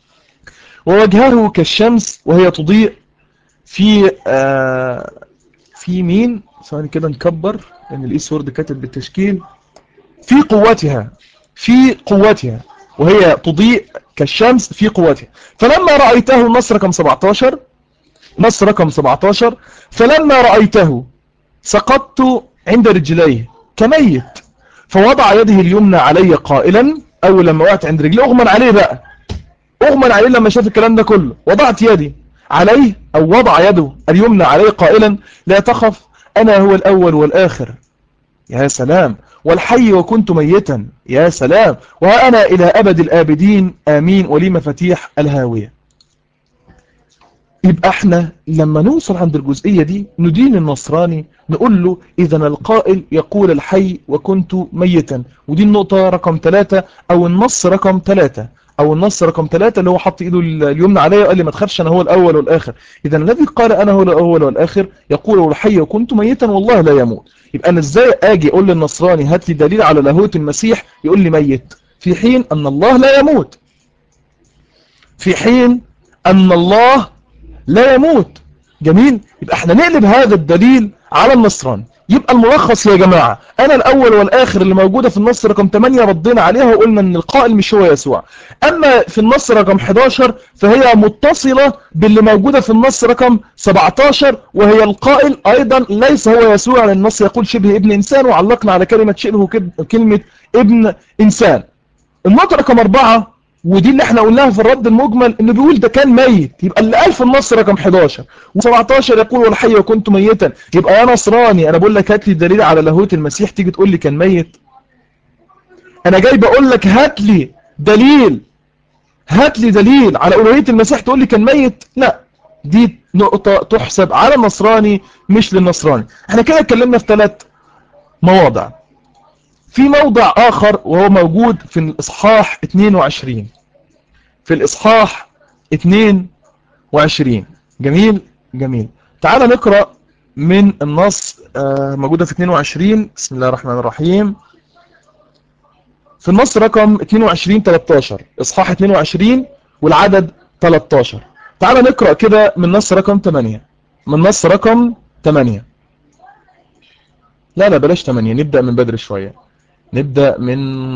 ووجهه كالشمس وهي تضيء في آه في مين ثواني كده نكبر لان الايس وورد كاتب بالتشكيل في قوتها في قوتها وهي تضيء كالشمس في قوتها فلما رأيته النص رقم 17 نص رقم 17 فلما رأيته سقطت عند رجليه كميت فوضع يده اليمنى علي قائلا اول لما وقعت عند رجليه اغمن عليه بقى اغمن عليه لما شاف الكلام ده كله وضعت يدي عليه أو وضع يده اليمنى عليه قائلا لا تخف أنا هو الأول والآخر يا سلام والحي وكنت ميتا يا سلام وأنا إلى أبد الآبدين آمين ولي مفاتيح الهاوية يبقى احنا لما نوصل عند الجزئية دي ندين النصراني نقول له إذا القائل يقول الحي وكنت ميتا ودي النقطة رقم ثلاثة أو النص رقم ثلاثة أو النص رقم ثلاثة اللي هو حط إيده اليمنى عليا وقال لي ما تخافش أنا هو الأول والآخر إذا الذي قال أنا هو الأول والآخر يقول الحي وكنت ميتا والله لا يموت يبقى أنا إزاي أجي أقول للنصراني هات لي دليل على لاهوت المسيح يقول لي ميت في حين أن الله لا يموت في حين أن الله لا يموت جميل يبقى احنا نقلب هذا الدليل على النصراني يبقى الملخص يا جماعة انا الاول والاخر اللي موجودة في النص رقم 8 ردينا عليها وقلنا ان القائل مش هو يسوع اما في النص رقم 11 فهي متصلة باللي موجودة في النص رقم 17 وهي القائل ايضا ليس هو يسوع لان النص يقول شبه ابن انسان وعلقنا على كلمة شبه كلمة ابن انسان النقطة رقم 4 ودي اللي احنا قلناها في الرد المجمل انه بيقول ده كان ميت يبقى اللي قال في النص رقم 11 و17 يقول والحي وكنت ميتا يبقى يا نصراني انا بقول لك هات لي دليل على لاهوت المسيح تيجي تقول لي كان ميت انا جاي بقول لك هات لي دليل هات لي دليل على الوهيه المسيح تقول لي كان ميت لا دي نقطة تحسب على النصراني مش للنصراني احنا كده اتكلمنا في ثلاث مواضع في موضع آخر وهو موجود في الإصحاح 22 في الإصحاح 22 جميل جميل تعال نقرأ من النص موجودة في 22 بسم الله الرحمن الرحيم في النص رقم 22 13 إصحاح 22 والعدد 13 تعال نقرأ كده من نص رقم 8 من نص رقم 8 لا لا بلاش 8 نبدأ من بدري شوية نبدأ من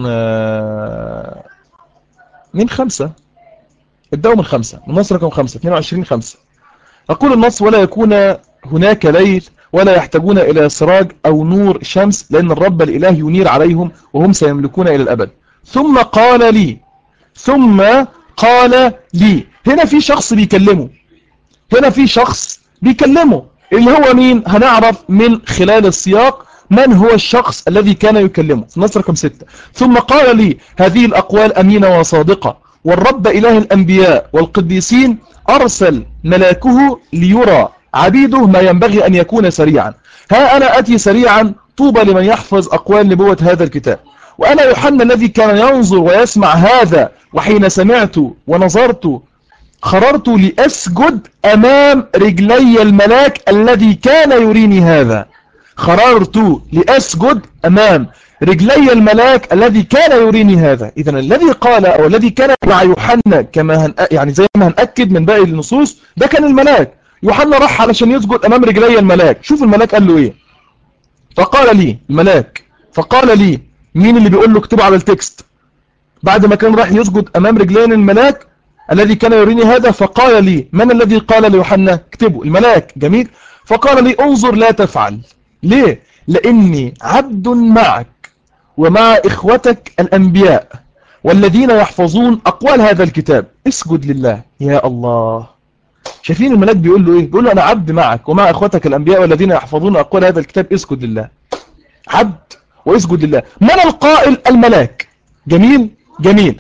من خمسة ابدأوا من خمسة من نص رقم خمسة 22 خمسة أقول النص ولا يكون هناك ليل ولا يحتاجون إلى سراج أو نور شمس لأن الرب الإله ينير عليهم وهم سيملكون إلى الأبد ثم قال لي ثم قال لي هنا في شخص بيكلمه هنا في شخص بيكلمه اللي هو مين هنعرف من خلال السياق من هو الشخص الذي كان يكلمه في نص رقم ستة ثم قال لي هذه الأقوال أمينة وصادقة والرب إله الأنبياء والقديسين أرسل ملاكه ليرى عبيده ما ينبغي أن يكون سريعا ها أنا أتي سريعا طوبى لمن يحفظ أقوال نبوة هذا الكتاب وأنا يوحنا الذي كان ينظر ويسمع هذا وحين سمعت ونظرت خررت لأسجد أمام رجلي الملاك الذي كان يريني هذا خررت لأسجد أمام رجلي الملاك الذي كان يريني هذا إذا الذي قال أو الذي كان مع يوحنا كما هن يعني زي ما هنأكد من باقي النصوص ده كان الملاك يوحنا راح علشان يسجد أمام رجلي الملاك شوف الملاك قال له إيه فقال لي الملاك فقال لي مين اللي بيقول له اكتبه على التكست بعد ما كان راح يسجد أمام رجلين الملاك الذي كان يريني هذا فقال لي من الذي قال ليوحنا اكتبه الملاك جميل فقال لي انظر لا تفعل ليه لاني عبد معك ومع اخوتك الانبياء والذين يحفظون اقوال هذا الكتاب اسجد لله يا الله شايفين الملاك بيقول له ايه بيقول له انا عبد معك ومع اخوتك الانبياء والذين يحفظون اقوال هذا الكتاب اسجد لله عبد واسجد لله من القائل الملاك جميل جميل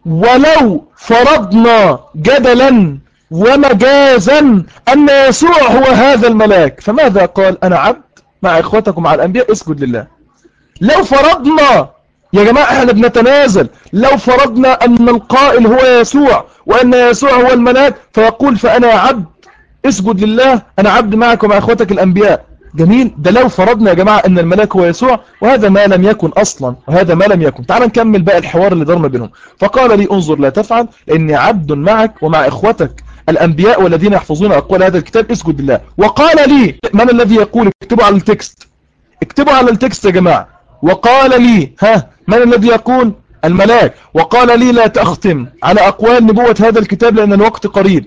ولو فرضنا جدلا ومجازا أن يسوع هو هذا الملاك فماذا قال أنا عبد مع إخوتكم مع الأنبياء اسجد لله لو فرضنا يا جماعة احنا بنتنازل لو فرضنا أن القائل هو يسوع وأن يسوع هو الملاك فيقول فأنا عبد اسجد لله أنا عبد معك ومع إخوتك الأنبياء جميل ده لو فرضنا يا جماعة أن الملاك هو يسوع وهذا ما لم يكن أصلا وهذا ما لم يكن تعال نكمل بقى الحوار اللي دار ما بينهم فقال لي انظر لا تفعل إني عبد معك ومع إخوتك الأنبياء والذين يحفظون أقوال هذا الكتاب اسجد لله وقال لي من الذي يقول اكتبوا على التكست اكتبوا على التكست يا جماعة وقال لي ها من الذي يقول الملاك وقال لي لا تختم على أقوال نبوة هذا الكتاب لأن الوقت قريب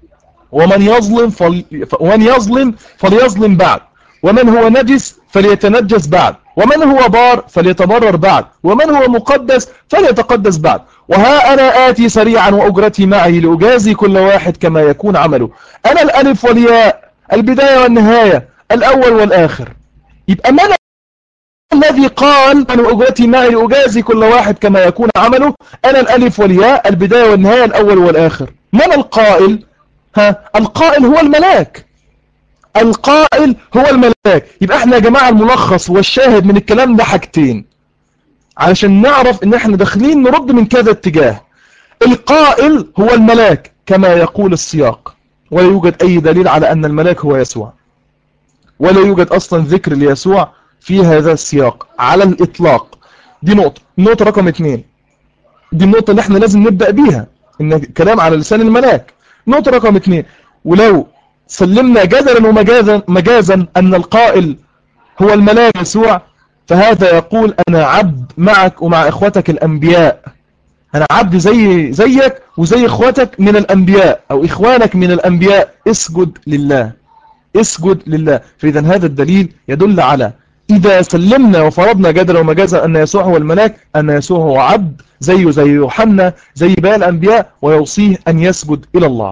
ومن يظلم فل... ومن يظلم فليظلم بعد ومن هو نجس فليتنجس بعد ومن هو بار فليتبرر بعد ومن هو مقدس فليتقدس بعد وها أنا آتي سريعا وأجرتي معي لأجازي كل واحد كما يكون عمله أنا الألف والياء البداية والنهاية الأول والآخر يبقى من الذي قال من أجرتي معي لأجازي كل واحد كما يكون عمله أنا الألف والياء البداية والنهاية الأول والآخر من القائل ها القائل هو الملاك القائل هو الملاك يبقى احنا يا جماعة الملخص والشاهد من الكلام ده حاجتين علشان نعرف ان احنا داخلين نرد من كذا اتجاه القائل هو الملاك كما يقول السياق ولا يوجد اي دليل على ان الملاك هو يسوع ولا يوجد اصلا ذكر ليسوع في هذا السياق على الاطلاق دي نقطة النقطة رقم اتنين دي النقطة اللي احنا لازم نبدأ بيها ان كلام على لسان الملاك نقطة رقم اتنين ولو سلمنا جدلا ومجازا مجازا ان القائل هو الملاك يسوع فهذا يقول انا عبد معك ومع اخوتك الانبياء انا عبد زي زيك وزي اخوتك من الانبياء او اخوانك من الانبياء اسجد لله اسجد لله فاذا هذا الدليل يدل على إذا سلمنا وفرضنا جدلا ومجازا أن يسوع هو الملاك أن يسوع هو عبد زيه زي يوحنا زي باقي الأنبياء ويوصيه أن يسجد إلى الله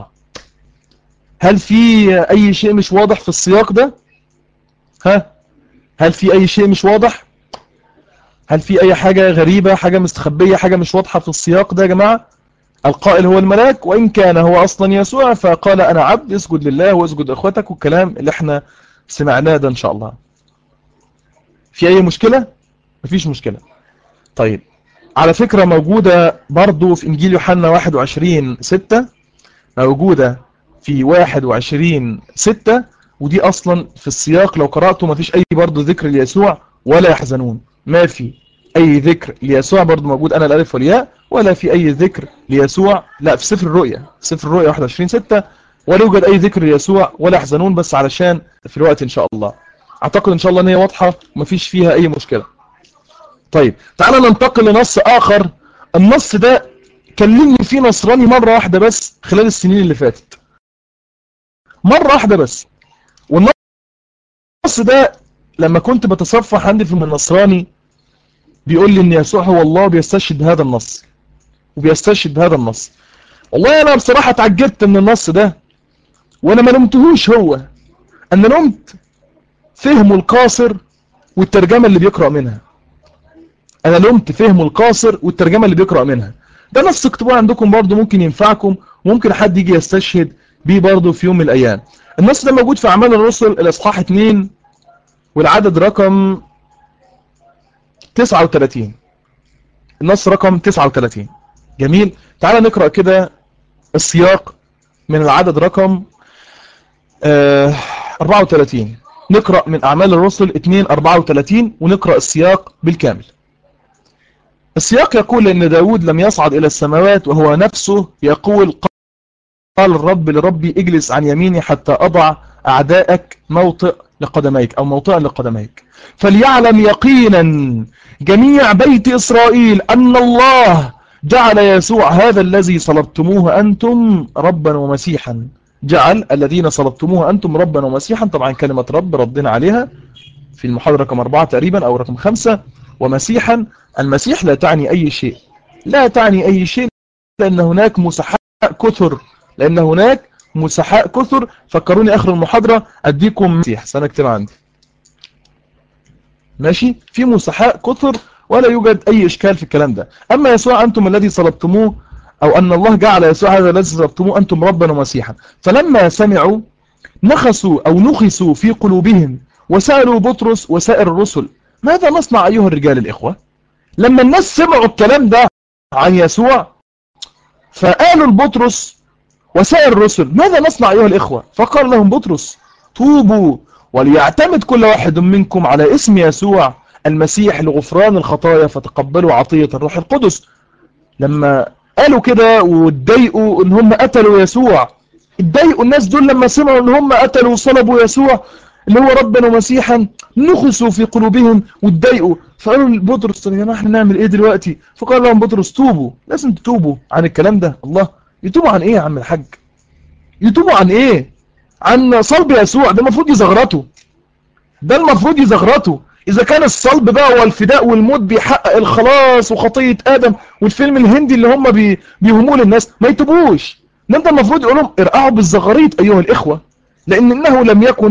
هل في أي شيء مش واضح في السياق ده ها هل في أي شيء مش واضح هل في أي حاجة غريبة حاجة مستخبية حاجة مش واضحة في السياق ده يا جماعة القائل هو الملاك وإن كان هو أصلا يسوع فقال أنا عبد اسجد لله واسجد أخوتك والكلام اللي احنا سمعناه ده إن شاء الله في أي مشكلة مفيش مشكلة طيب على فكرة موجودة برضو في إنجيل يوحنا 21 6 موجودة في 21 6 ودي أصلا في السياق لو قرأته مفيش أي برضو ذكر ليسوع ولا يحزنون ما في أي ذكر ليسوع برضو موجود أنا الألف والياء ولا في أي ذكر ليسوع لا في سفر الرؤيا سفر الرؤيا 21 6 ولا يوجد أي ذكر ليسوع ولا يحزنون بس علشان في الوقت إن شاء الله اعتقد ان شاء الله ان هي واضحة ومفيش فيها اي مشكلة طيب تعالى ننتقل لنص اخر النص ده كلمني فيه نصراني مرة واحدة بس خلال السنين اللي فاتت مرة واحدة بس والنص ده لما كنت بتصفح عندي في النصراني بيقول لي ان يسوع هو الله بيستشهد بهذا النص وبيستشهد بهذا النص والله انا بصراحة اتعجبت من النص ده وانا ما لمتهوش هو انا لمت فهمه القاصر والترجمة اللي بيقرأ منها انا لمت فهمه القاصر والترجمة اللي بيقرأ منها ده نص اكتبوه عندكم برضو ممكن ينفعكم وممكن حد يجي يستشهد بيه برضو في يوم من الايام النص ده موجود في اعمال الرسل الاصحاح 2 والعدد رقم 39 النص رقم 39 جميل تعال نقرأ كده السياق من العدد رقم آه 34 نقرأ من أعمال الرسل 2 34 ونقرأ السياق بالكامل السياق يقول أن داود لم يصعد إلى السماوات وهو نفسه يقول قال الرب لربي اجلس عن يميني حتى أضع أعدائك موطئ لقدميك أو موطئا لقدميك فليعلم يقينا جميع بيت إسرائيل أن الله جعل يسوع هذا الذي صلبتموه أنتم ربا ومسيحا جعل الذين صلبتموه أنتم ربا ومسيحا طبعا كلمة رب ردنا عليها في المحاضرة رقم أربعة تقريبا أو رقم خمسة ومسيحا المسيح لا تعني أي شيء لا تعني أي شيء لأن هناك مسحاء كثر لأن هناك مسحاء كثر فكروني آخر المحاضرة أديكم مسيح سنكتب عندي ماشي في مسحاء كثر ولا يوجد أي إشكال في الكلام ده أما يسوع أنتم الذي صلبتموه أو أن الله جعل يسوع هذا الذي صلبتموه أنتم ربا ومسيحا فلما سمعوا نخسوا أو نخسوا في قلوبهم وسألوا بطرس وسائر الرسل ماذا نصنع أيها الرجال الإخوة لما الناس سمعوا الكلام ده عن يسوع فقالوا لبطرس وسائر الرسل ماذا نصنع أيها الإخوة فقال لهم بطرس توبوا وليعتمد كل واحد منكم على اسم يسوع المسيح لغفران الخطايا فتقبلوا عطية الروح القدس لما قالوا كده واتضايقوا ان هم قتلوا يسوع اتضايقوا الناس دول لما سمعوا ان هم قتلوا وصلبوا يسوع اللي هو ربنا ومسيحا نخسوا في قلوبهم واتضايقوا فقالوا لبطرس طب يا جماعه احنا نعمل ايه دلوقتي فقال لهم بطرس توبوا لازم تتوبوا عن الكلام ده الله يتوبوا عن ايه يا عم الحاج يتوبوا عن ايه عن صلب يسوع ده المفروض يزغرطوا ده المفروض يزغرطوا إذا كان الصلب بقى والفداء والموت بيحقق الخلاص وخطية آدم والفيلم الهندي اللي هم بي بيهموه للناس ما يتوبوش ده انت المفروض يقولهم ارقعوا بالزغاريط أيها الإخوة لأن إنه لم يكن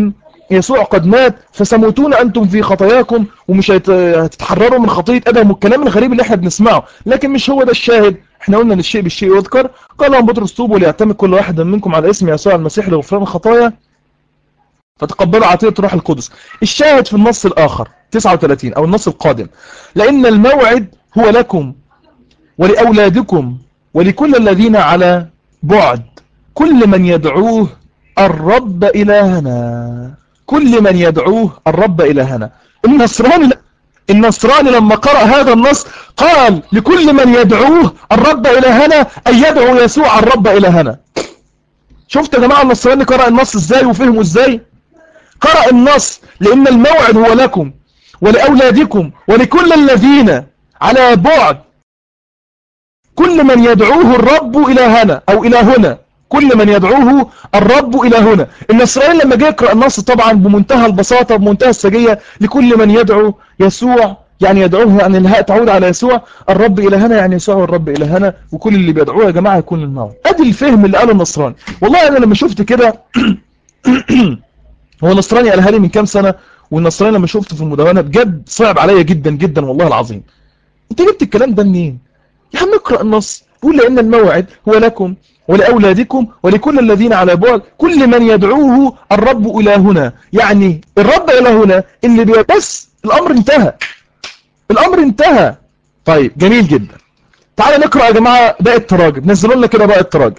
يسوع قد مات فسموتون أنتم في خطاياكم ومش هتتحرروا من خطية أدم والكلام الغريب اللي احنا بنسمعه لكن مش هو ده الشاهد احنا قلنا ان الشيء بالشيء يذكر قال لهم بطرس توبوا ليعتمد كل واحد منكم على اسم يسوع المسيح لغفران الخطايا فتقبلوا عطية روح القدس الشاهد في النص الآخر 39 أو النص القادم لأن الموعد هو لكم ولأولادكم ولكل الذين على بعد كل من يدعوه الرب إلهنا كل من يدعوه الرب إلهنا النصراني النصراني لما قرأ هذا النص قال لكل من يدعوه الرب إلهنا أن يدعو يسوع الرب إلهنا شفت يا جماعة النصراني قرأ النص ازاي وفهمه ازاي قرأ النص لأن الموعد هو لكم ولأولادكم ولكل الذين على بعد كل من يدعوه الرب إلهنا أو إلهنا كل من يدعوه الرب إلى هنا النصراني لما جاء يقرأ النص طبعا بمنتهى البساطة بمنتهى السجية لكل من يدعو يسوع يعني يدعوه يعني الهاء تعود على يسوع الرب إلهنا يعني يسوع الرب إلهنا وكل اللي بيدعوه يا جماعة يكون الموت أدي الفهم اللي قاله النصراني والله أنا لما شفت كده هو النصراني قالها لي من كام سنة والنصراني لما شفته في المدونة بجد صعب عليا جدا جدا والله العظيم انت جبت الكلام ده منين يا عم اقرأ النص قول لأن الموعد هو لكم ولأولادكم ولكل الذين على بعد كل من يدعوه الرب إلى هنا يعني الرب إلى هنا اللي بس الأمر انتهى الأمر انتهى طيب جميل جدا تعالى نقرأ يا جماعة باقي التراجم نزلوا لنا كده باقي التراجم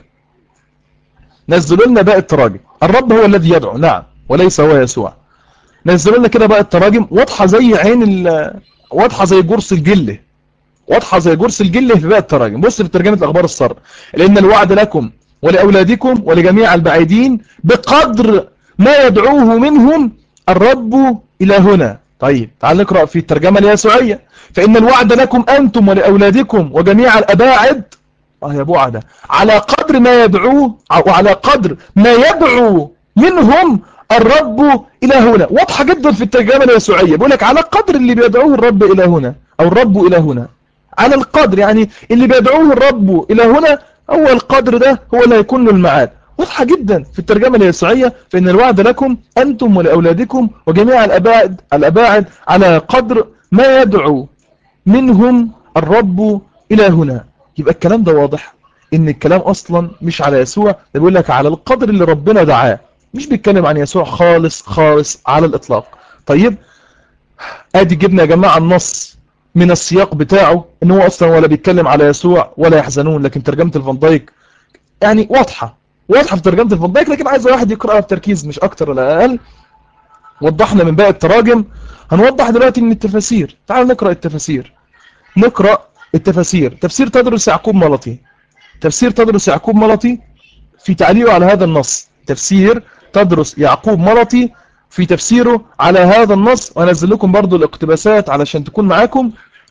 نزلوا لنا باقي التراجم الرب هو الذي يدعو نعم وليس هو يسوع نزلوا لنا كده باقي التراجم واضحة زي عين واضحة زي جرس الجله واضحة زي جرس الجله في باقي التراجم بص في ترجمة الأخبار السر لأن الوعد لكم ولأولادكم ولجميع البعيدين بقدر ما يدعوه منهم الرب إلى هنا طيب تعال نقرأ في الترجمة اليسوعية فإن الوعد لكم أنتم ولأولادكم وجميع الأباعد آه يا بعدة على قدر ما يدعوه وعلى قدر ما يدعو منهم الرب إلى هنا واضحة جدا في الترجمة اليسوعية بيقول لك على قدر اللي بيدعوه الرب إلى هنا أو الرب إلى هنا على القدر يعني اللي بيدعوه الرب إلى هنا هو القدر ده هو اللي هيكون له المعاد واضحة جدا في الترجمة اليسوعية فإن الوعد لكم أنتم ولأولادكم وجميع الأباعد, الأباعد على قدر ما يدعو منهم الرب إلى هنا يبقى الكلام ده واضح إن الكلام أصلا مش على يسوع ده بيقول لك على القدر اللي ربنا دعاه مش بيتكلم عن يسوع خالص خالص على الإطلاق طيب ادي جبنا يا جماعة النص من السياق بتاعه ان هو اصلا ولا بيتكلم على يسوع ولا يحزنون لكن ترجمة الفان دايك يعني واضحة واضحة في ترجمة الفان دايك لكن عايز واحد يقرأها بتركيز مش اكتر ولا اقل وضحنا من باقي التراجم هنوضح دلوقتي من التفاسير تعال نقرأ التفاسير نقرأ التفاسير تفسير تدرس يعقوب ملطي تفسير تدرس يعقوب ملطي في تعليقه على هذا النص تفسير تدرس يعقوب ملطي في تفسيره على هذا النص وانزل لكم برضو الاقتباسات علشان تكون معاكم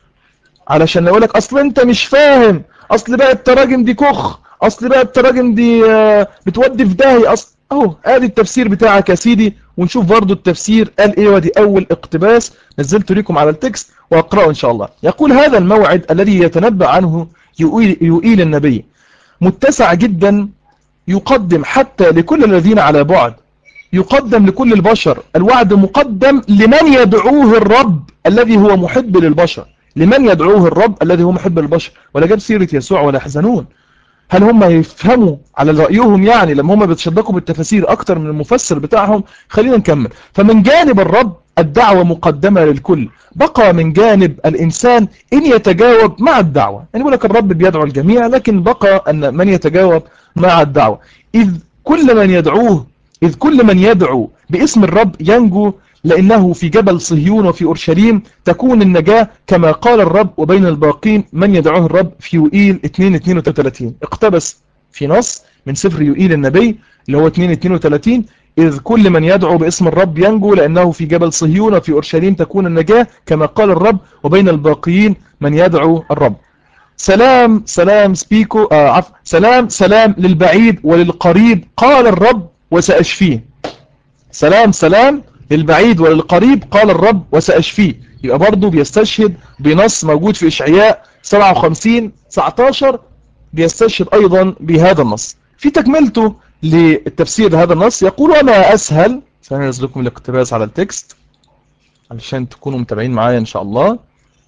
علشان اقول لك اصل انت مش فاهم اصل بقى التراجم دي كخ اصل بقى التراجم دي بتودي في داهي اصل اهو ادي التفسير بتاعك يا سيدي ونشوف برضو التفسير قال ايه ودي اول اقتباس نزلته لكم على التكست واقراه ان شاء الله يقول هذا الموعد الذي يتنبأ عنه يؤيل النبي متسع جدا يقدم حتى لكل الذين على بعد يقدم لكل البشر الوعد مقدم لمن يدعوه الرب الذي هو محب للبشر لمن يدعوه الرب الذي هو محب للبشر ولا جاب سيرة يسوع ولا يحزنون هل هم يفهموا على رأيهم يعني لما هم بيتشدقوا بالتفاسير أكتر من المفسر بتاعهم خلينا نكمل فمن جانب الرب الدعوة مقدمة للكل بقى من جانب الإنسان إن يتجاوب مع الدعوة يعني يقول لك الرب بيدعو الجميع لكن بقى أن من يتجاوب مع الدعوة إذ كل من يدعوه إذ كل من يدعو باسم الرب ينجو لأنه في جبل صهيون وفي أورشليم تكون النجاة كما قال الرب وبين الباقين من يدعوه الرب في يوئيل 2-32 اقتبس في نص من سفر يوئيل النبي اللي هو 2-32 إذ كل من يدعو باسم الرب ينجو لأنه في جبل صهيون وفي أورشليم تكون النجاة كما قال الرب وبين الباقيين من يدعو الرب سلام سلام سبيكو آه عف سلام سلام للبعيد وللقريب قال الرب وسأشفيه سلام سلام للبعيد وللقريب قال الرب وسأشفيه يبقى برضه بيستشهد بنص موجود في إشعياء 57 19 بيستشهد أيضا بهذا النص في تكملته للتفسير هذا النص يقول وما أسهل سننزل لكم الاقتباس على التكست علشان تكونوا متابعين معايا ان شاء الله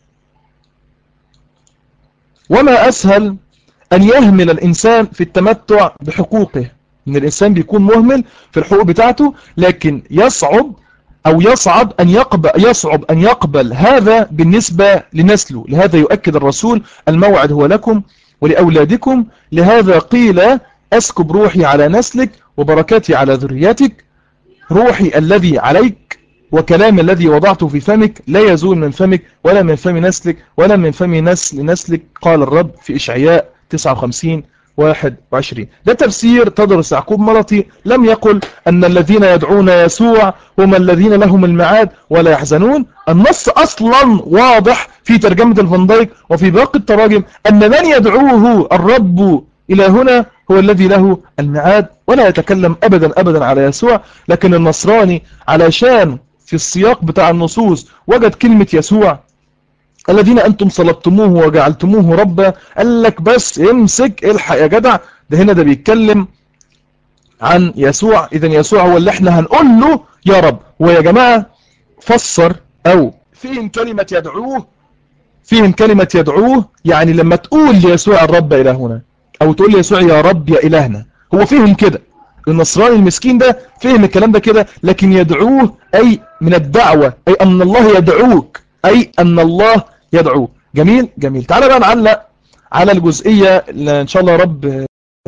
وما اسهل ان يهمل الانسان في التمتع بحقوقه ان الانسان بيكون مهمل في الحقوق بتاعته لكن يصعب او يصعب ان يقبل يصعب ان يقبل هذا بالنسبة لنسله لهذا يؤكد الرسول الموعد هو لكم ولأولادكم لهذا قيل أسكب روحي على نسلك وبركاتي على ذريتك روحي الذي عليك وكلام الذي وضعته في فمك لا يزول من فمك ولا من فم نسلك ولا من فم نسل نسلك قال الرب في إشعياء 59 21 ده تفسير تدرس يعقوب ملطي لم يقل أن الذين يدعون يسوع هم الذين لهم المعاد ولا يحزنون النص أصلا واضح في ترجمة الفندايك وفي باقي التراجم أن من يدعوه الرب إلى هنا هو الذي له المعاد ولا يتكلم أبدا أبدا على يسوع لكن النصراني علشان في السياق بتاع النصوص وجد كلمة يسوع الذين أنتم صلبتموه وجعلتموه ربا قال لك بس امسك الحق يا جدع ده هنا ده بيتكلم عن يسوع إذا يسوع هو اللي احنا هنقول له يا رب ويا جماعة فسر أو فيهم كلمة يدعوه فيهم كلمة يدعوه يعني لما تقول ليسوع الرب إلهنا أو تقول ليسوع يا رب يا إلهنا هو فيهم كده النصراني المسكين ده فهم الكلام ده كده لكن يدعوه أي من الدعوة أي أن الله يدعوك أي أن الله يدعوه جميل جميل تعالى بقى نعلق على الجزئية اللي إن شاء الله يا رب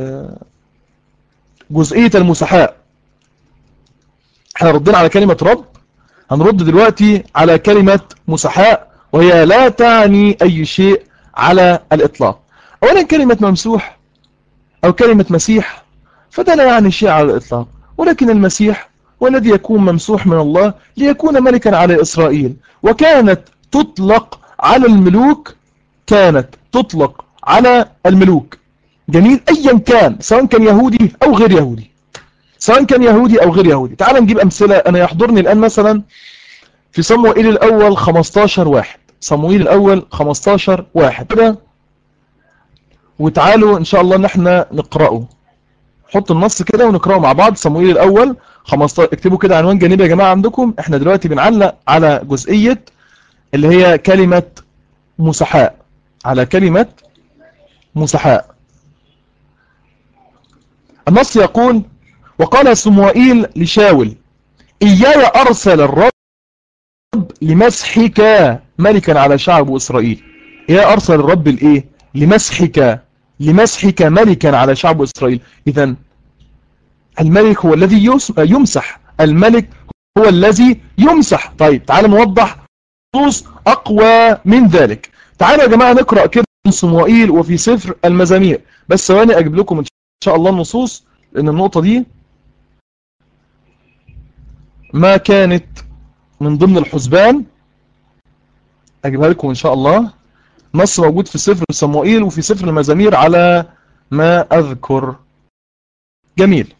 جزئية المسحاء احنا ردنا على كلمة رب هنرد دلوقتي على كلمة مسحاء وهي لا تعني أي شيء على الإطلاق أولا كلمة ممسوح أو كلمة مسيح فده لا يعني شيء على الإطلاق ولكن المسيح والذي يكون ممسوح من الله ليكون ملكا على إسرائيل وكانت تطلق على الملوك كانت تطلق على الملوك جميل أيا كان سواء كان يهودي أو غير يهودي سواء كان يهودي أو غير يهودي تعال نجيب أمثلة أنا يحضرني الآن مثلا في صموئيل الأول 15 واحد صموئيل الأول 15 واحد كده وتعالوا إن شاء الله ان احنا نقرأه حط النص كده ونقرأه مع بعض صموئيل الأول 15 اكتبوا كده عنوان جانبي يا جماعة عندكم احنا دلوقتي بنعلق على جزئية اللي هي كلمة مسحاء على كلمة مسحاء النص يقول وقال سموئيل لشاول إياي أرسل الرب لمسحك ملكا على شعب إسرائيل إياي أرسل الرب الإيه لمسحك لمسحك ملكا على شعب إسرائيل إذا الملك هو الذي يمسح الملك هو الذي يمسح طيب تعال نوضح نصوص أقوى من ذلك تعالوا يا جماعة نقرأ كده من صموئيل وفي سفر المزامير بس ثواني أجيب لكم إن شاء الله النصوص لأن النقطة دي ما كانت من ضمن الحسبان أجيبها لكم إن شاء الله نص موجود في سفر صموئيل وفي سفر المزامير على ما أذكر جميل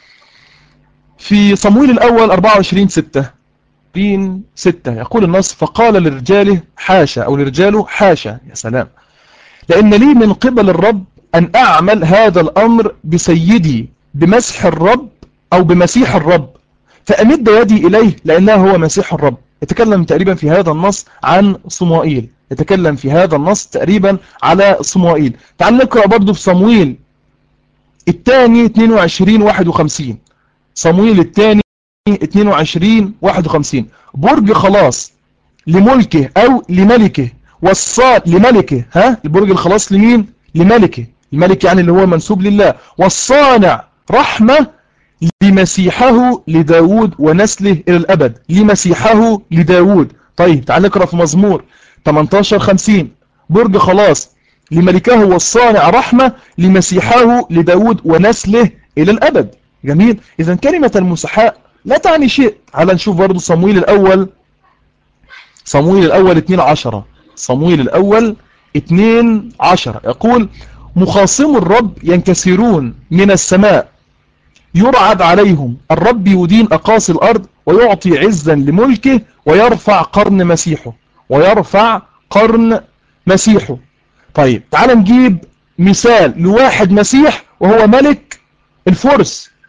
في صموئيل الأول 24 6 بين ستة يقول النص فقال لرجاله حاشا أو لرجاله حاشا يا سلام لأن لي من قبل الرب أن أعمل هذا الأمر بسيدي بمسح الرب أو بمسيح الرب فأمد يدي إليه لأنه هو مسيح الرب يتكلم تقريبا في هذا النص عن صموئيل يتكلم في هذا النص تقريبا على صموئيل تعال نقرأ برضو في صموئيل الثاني 22 51 صموئيل الثاني 22 51 برج خلاص لملكه او لملكه والصاد لملكه ها البرج الخلاص لمين لملكه الملك يعني اللي هو منسوب لله والصانع رحمة لمسيحه لداود ونسله إلى الأبد لمسيحه لداود طيب تعال نقرأ في مزمور 18 50 برج خلاص لملكه والصانع رحمة لمسيحه لداود ونسله إلى الأبد جميل إذا كلمة المسحاء لا تعني شيء على نشوف برضو صمويل الأول صمويل الأول 2 عشرة صمويل الأول 2 عشرة يقول مخاصم الرب ينكسرون من السماء يرعد عليهم الرب يدين أقاصي الأرض ويعطي عزا لملكه ويرفع قرن مسيحه ويرفع قرن مسيحه طيب تعال نجيب مثال لواحد مسيح وهو ملك الفرس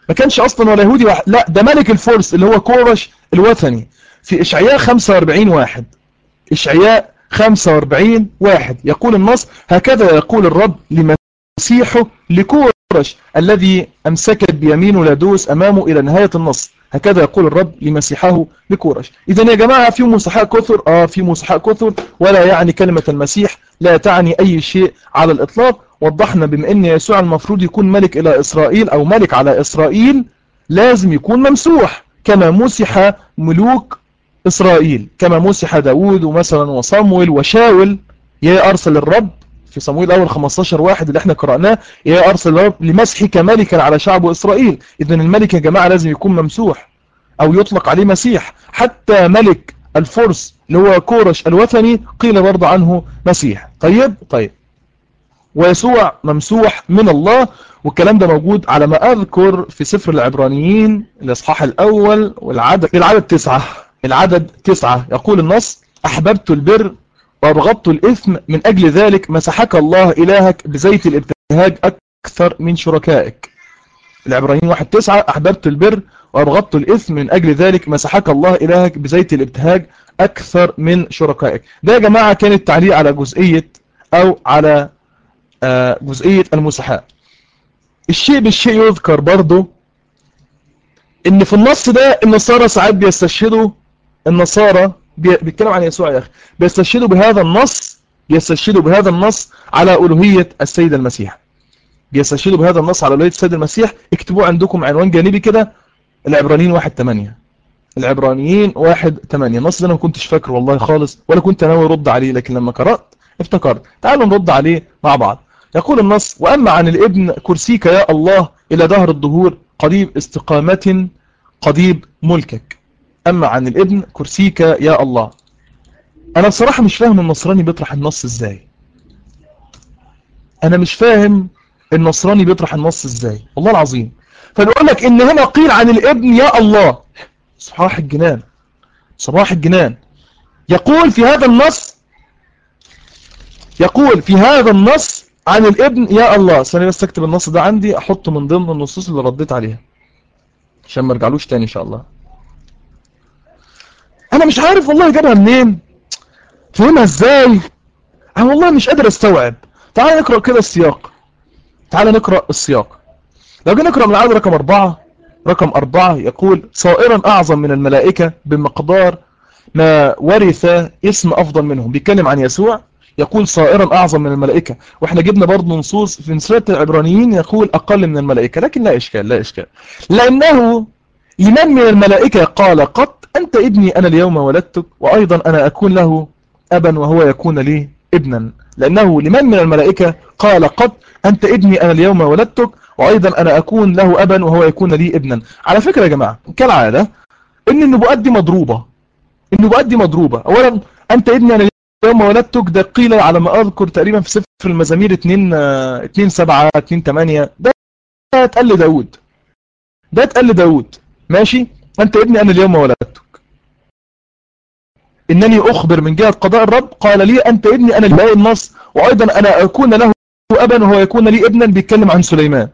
ما كانش اصلا ولا يهودي واحد لا ده ملك الفرس اللي هو كورش الوثني في اشعياء 45 واحد اشعياء 45 واحد يقول النص هكذا يقول الرب لمسيحه لكورش الذي امسكت بيمينه لدوس امامه الى نهاية النص هكذا يقول الرب لمسيحه لكورش اذا يا جماعة في مسحاء كثر اه في مسحاء كثر ولا يعني كلمة المسيح لا تعني اي شيء على الاطلاق وضحنا بما ان يسوع المفروض يكون ملك الى اسرائيل او ملك على اسرائيل لازم يكون ممسوح كما مسح ملوك اسرائيل كما مسح داود ومثلا وصمويل وشاول يا ارسل الرب في صمويل اول 15 واحد اللي احنا قرأناه يا ارسل الرب لمسحك ملكا على شعب اسرائيل اذا الملك يا جماعة لازم يكون ممسوح او يطلق عليه مسيح حتى ملك الفرس اللي هو كورش الوثني قيل برضه عنه مسيح طيب طيب ويسوع ممسوح من الله والكلام ده موجود على ما أذكر في سفر العبرانيين الإصحاح الأول والعدد العدد تسعة العدد تسعة يقول النص أحببت البر وأبغضت الإثم من أجل ذلك مسحك الله إلهك بزيت الابتهاج أكثر من شركائك العبرانيين واحد تسعة أحببت البر وأبغضت الإثم من أجل ذلك مسحك الله إلهك بزيت الابتهاج أكثر من شركائك ده يا جماعة كان التعليق على جزئية أو على جزئية المسحاء الشيء بالشيء يذكر برضه ان في النص ده النصارى ساعات بيستشهدوا النصارى بيتكلم عن يسوع يا اخي بيستشهدوا بهذا النص بيستشهدوا بهذا النص على ألوهية السيد المسيح بيستشهدوا بهذا النص على ألوهية السيد المسيح اكتبوا عندكم عنوان جانبي كده العبرانيين واحد تمانية العبرانيين واحد تمانية النص ده انا ما كنتش فاكره والله خالص ولا كنت ناوي ارد عليه لكن لما قرأت افتكرت تعالوا نرد عليه مع بعض يقول النص وأما عن الابن كرسيك يا الله إلى دهر الظهور قضيب استقامة قضيب ملكك أما عن الابن كرسيك يا الله أنا بصراحة مش فاهم النصراني بيطرح النص إزاي أنا مش فاهم النصراني بيطرح النص إزاي والله العظيم فبيقول لك إن هنا قيل عن الابن يا الله صباح الجنان صباح الجنان يقول في هذا النص يقول في هذا النص عن الابن يا الله ثاني بس اكتب النص ده عندي احطه من ضمن النصوص اللي رديت عليها عشان ما ارجعلوش تاني ان شاء الله انا مش عارف والله جابها منين فهمها ازاي انا والله مش قادر استوعب تعال نقرأ كده السياق تعال نقرأ السياق لو جينا نقرأ من العدد رقم أربعة رقم أربعة يقول صائرا أعظم من الملائكة بمقدار ما ورث اسم أفضل منهم بيتكلم عن يسوع يقول صائرا أعظم من الملائكة وإحنا جبنا برضه نصوص في سورة العبرانيين يقول أقل من الملائكة لكن لا إشكال لا إشكال لأنه لمن من الملائكة قال قط أنت ابني أنا اليوم ولدتك وأيضا أنا أكون له أبا وهو يكون لي ابنا لأنه لمن من الملائكة قال قط أنت ابني أنا اليوم ولدتك وأيضا أنا أكون له أبا وهو يكون لي ابنا على فكرة يا جماعة كالعادة إن النبوءات دي مضروبة النبوءات دي مضروبة أولا أنت ابني أنا يوم ولدتك ده قيل على ما أذكر تقريبا في سفر المزامير 2 2 7 2 8 ده اتقال لداود ده اتقال لداود ماشي أنت ابني أنا اليوم ولدتك إنني أخبر من جهة قضاء الرب قال لي أنت ابني أنا اللي النص وأيضا أنا أكون له أبا وهو يكون لي ابنا بيتكلم عن سليمان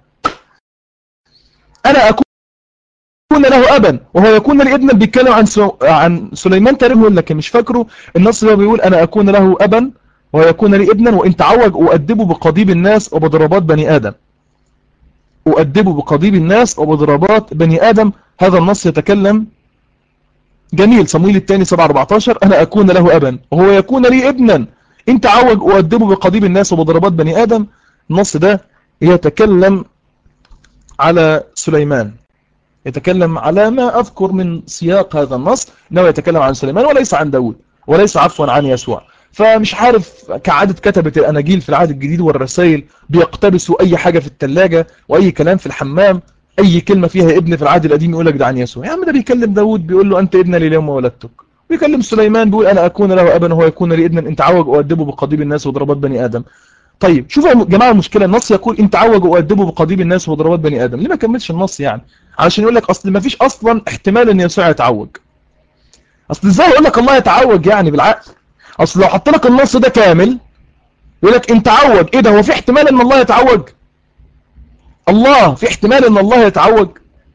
أنا أكون له أبا وهو يكون لي ابنا بيتكلم عن سو... عن سليمان تقريبا يقول لك مش فاكره النص اللي بيقول أنا أكون له أبا وهو يكون لي ابنا وإن تعوج أؤدبه بقضيب الناس وبضربات بني آدم أؤدبه بقضيب الناس وبضربات بني آدم هذا النص يتكلم جميل صمويل الثاني 7 14 أنا أكون له أبا وهو يكون لي ابنا إن تعوج أؤدبه بقضيب الناس وبضربات بني آدم النص ده يتكلم على سليمان يتكلم على ما أذكر من سياق هذا النص أنه يتكلم عن سليمان وليس عن داود وليس عفوا عن يسوع فمش عارف كعادة كتبة الأناجيل في العهد الجديد والرسائل بيقتبسوا أي حاجة في التلاجة وأي كلام في الحمام أي كلمة فيها ابن في العهد القديم يقول لك ده عن يسوع يا عم ده بيكلم داود بيقول له أنت ابن لي اليوم ولدتك بيكلم سليمان بيقول أنا أكون له أبا وهو يكون لي ابنا إن تعوج أؤدبه بقضيب الناس وضربات بني آدم طيب شوفوا يا جماعة المشكلة النص يقول إن تعوج أؤدبه بقضيب الناس وضربات بني آدم ليه ما كملش النص يعني علشان يقول لك أصل ما فيش أصلا احتمال أن يسوع يتعوج أصل إزاي يقول لك الله يتعوج يعني بالعقل أصل لو حط لك النص ده كامل يقول لك إن تعوج إيه ده هو في احتمال أن الله يتعوج الله في احتمال أن الله يتعوج